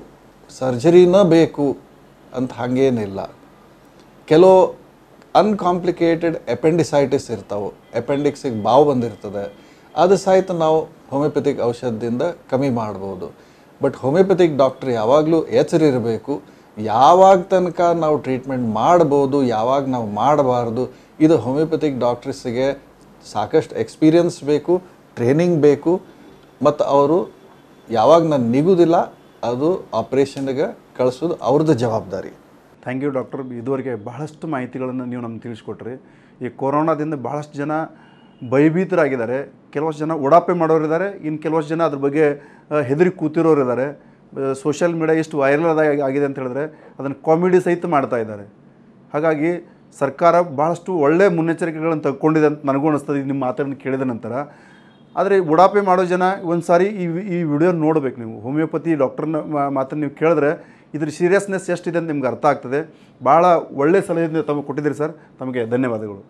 ಸರ್ಜರಿನ ಬೇಕು ಅಂತ ಹಾಗೇನಿಲ್ಲ ಕೆಲವು ಅನ್ಕಾಂಪ್ಲಿಕೇಟೆಡ್ ಎಪೆಂಡಿಸೈಟಿಸ್ ಇರ್ತಾವೆ ಎಪೆಂಡಿಕ್ಸಿಗೆ ಬಾವು ಬಂದಿರ್ತದೆ ಅದು ಸಹಿತ ನಾವು ಹೋಮಿಯೋಪತಿಕ್ ಔಷಧದಿಂದ ಕಮ್ಮಿ ಮಾಡ್ಬೋದು ಬಟ್ ಹೋಮಿಯೋಪತಿಕ್ ಡಾಕ್ಟ್ರ್ ಯಾವಾಗಲೂ ಎಚ್ಚರಿರಬೇಕು ಯಾವಾಗ ತನಕ ನಾವು ಟ್ರೀಟ್ಮೆಂಟ್ ಮಾಡ್ಬೋದು ಯಾವಾಗ ನಾವು ಮಾಡಬಾರ್ದು ಇದು ಹೋಮಿಯೋಪತಿಕ್ ಡಾಕ್ಟ್ರಸ್ಸಿಗೆ ಸಾಕಷ್ಟು ಎಕ್ಸ್ಪೀರಿಯನ್ಸ್ ಬೇಕು ಟ್ರೈನಿಂಗ್ ಬೇಕು ಮತ್ತು ಅವರು ಯಾವಾಗ ನಾನು ನಿಗುದಿಲ್ಲ ಅದು ಆಪ್ರೇಷನ್ಗೆ ಕಳಿಸೋದು ಅವ್ರದ್ದು ಜವಾಬ್ದಾರಿ ಥ್ಯಾಂಕ್ ಯು ಡಾಕ್ಟರ್ ಇದುವರೆಗೆ ಬಹಳಷ್ಟು ಮಾಹಿತಿಗಳನ್ನು ನೀವು ನಮ್ಗೆ ತಿಳಿಸ್ಕೊಟ್ರಿ ಈ ಕೊರೋನಾದಿಂದ ಭಾಳಷ್ಟು ಜನ ಭಯಭೀತರಾಗಿದ್ದಾರೆ ಕೆಲವಷ್ಟು ಜನ ಉಡಾಪೆ ಮಾಡೋರಿದ್ದಾರೆ ಇನ್ನು ಕೆಲವಷ್ಟು ಜನ ಅದ್ರ ಬಗ್ಗೆ ಆ, ಹೆದರಿ ಕೂತಿರೋರು ಇದ್ದಾರೆ ಸೋಷಿಯಲ್ ಮೀಡಿಯಾ ಎಷ್ಟು ವೈರಲ್ ಆಗಿದೆ ಅಂತ ಹೇಳಿದ್ರೆ ಅದನ್ನು ಕಾಮಿಡಿ ಸಹಿತ ಮಾಡ್ತಾ ಇದ್ದಾರೆ ಹಾಗಾಗಿ ಸರ್ಕಾರ ಭಾಳಷ್ಟು ಒಳ್ಳೆಯ ಮುನ್ನೆಚ್ಚರಿಕೆಗಳನ್ನು ತಗೊಂಡಿದೆ ಅಂತ ನನಗೂ ಅನಿಸ್ತದೆ ನಿಮ್ಮ ಮಾತನ್ನು ಕೇಳಿದ ನಂತರ ಆದರೆ ಉಡಾಪೆ ಮಾಡೋ ಜನ ಒಂದು ಸಾರಿ ಈ ವಿ- ಈ ವಿಡಿಯೋ ನೋಡ್ಬೇಕು ನೀವು ಹೋಮಿಯೋಪತಿ ಡಾಕ್ಟರ್ನ ಮಾತನ್ನು ನೀವು ಕೇಳಿದ್ರೆ ಇದ್ರ ಸೀರಿಯಸ್ನೆಸ್ ಎಷ್ಟಿದೆ ಅಂತ ನಿಮ್ಗೆ ಅರ್ಥ ಆಗ್ತದೆ ಭಾಳ ಒಳ್ಳೆಯ ಸಲಹೆಯನ್ನು ತಮಗೆ ಕೊಟ್ಟಿದ್ದೀರಿ ಸರ್ ತಮಗೆ ಧನ್ಯವಾದಗಳು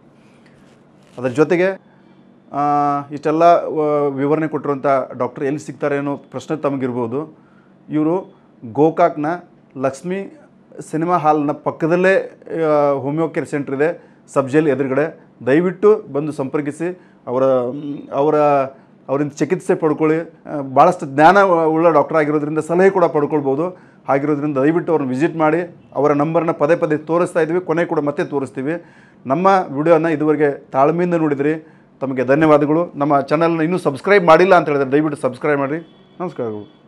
ಅದರ ಜೊತೆಗೆ ಆ, ಇಷ್ಟೆಲ್ಲ ಆ, ವಿವರಣೆ ಕೊಟ್ಟಿರುವಂಥ ಡಾಕ್ಟರ್ ಎಲ್ಲಿ ಸಿಗ್ತಾರೆ ಅನ್ನೋ ಪ್ರಶ್ನೆ ತಮಗಿರ್ಬೋದು ಇವರು ಗೋಕಾಕ್ನ ಲಕ್ಷ್ಮಿ ಸಿನಿಮಾ ಹಾಲ್ನ ಪಕ್ಕದಲ್ಲೇ ಆ, ಹೋಮಿಯೋ ಕೇರ್ ಸೆಂಟ್ರ್ ಇದೆ ಸಬ್ಜೆಲ್ ಎದುರುಗಡೆ ದಯವಿಟ್ಟು ಬಂದು ಸಂಪರ್ಕಿಸಿ ಅವರ ಮ್, ಅವರ ಅವರಿಂದ ಚಿಕಿತ್ಸೆ ಪಡ್ಕೊಳ್ಳಿ ಆ, ಭಾಳಷ್ಟು ಜ್ಞಾನ ಉಳ್ಳ ಡಾಕ್ಟರ್ ಆಗಿರೋದ್ರಿಂದ ಸಲಹೆ ಕೂಡ ಪಡ್ಕೊಳ್ಬೋದು ಆಗಿರೋದ್ರಿಂದ ದಯವಿಟ್ಟು ಅವ್ರನ್ನ ವಿಸಿಟ್ ಮಾಡಿ ಅವರ ನಂಬರ್ನ ಪದೇ ಪದೇ ತೋರಿಸ್ತಾ ಇದ್ವಿ ಕೊನೆ ಕೂಡ ಮತ್ತೆ ತೋರಿಸ್ತೀವಿ ನಮ್ಮ ವಿಡಿಯೋನ ಇದುವರೆಗೆ ತಾಳ್ಮೆಯಿಂದ ನೋಡಿದ್ರಿ ತಮಗೆ ಧನ್ಯವಾದಗಳು ನಮ್ಮ ಚಾನಲ್ನ ಇನ್ನೂ ಸಬ್ಸ್ಕ್ರೈಬ್ ಮಾಡಿಲ್ಲ ಅಂತ ಹೇಳಿದ್ರೆ ದಯವಿಟ್ಟು ಸಬ್ಸ್ಕ್ರೈಬ್ ಮಾಡಿರಿ ನಮಸ್ಕಾರಗಳು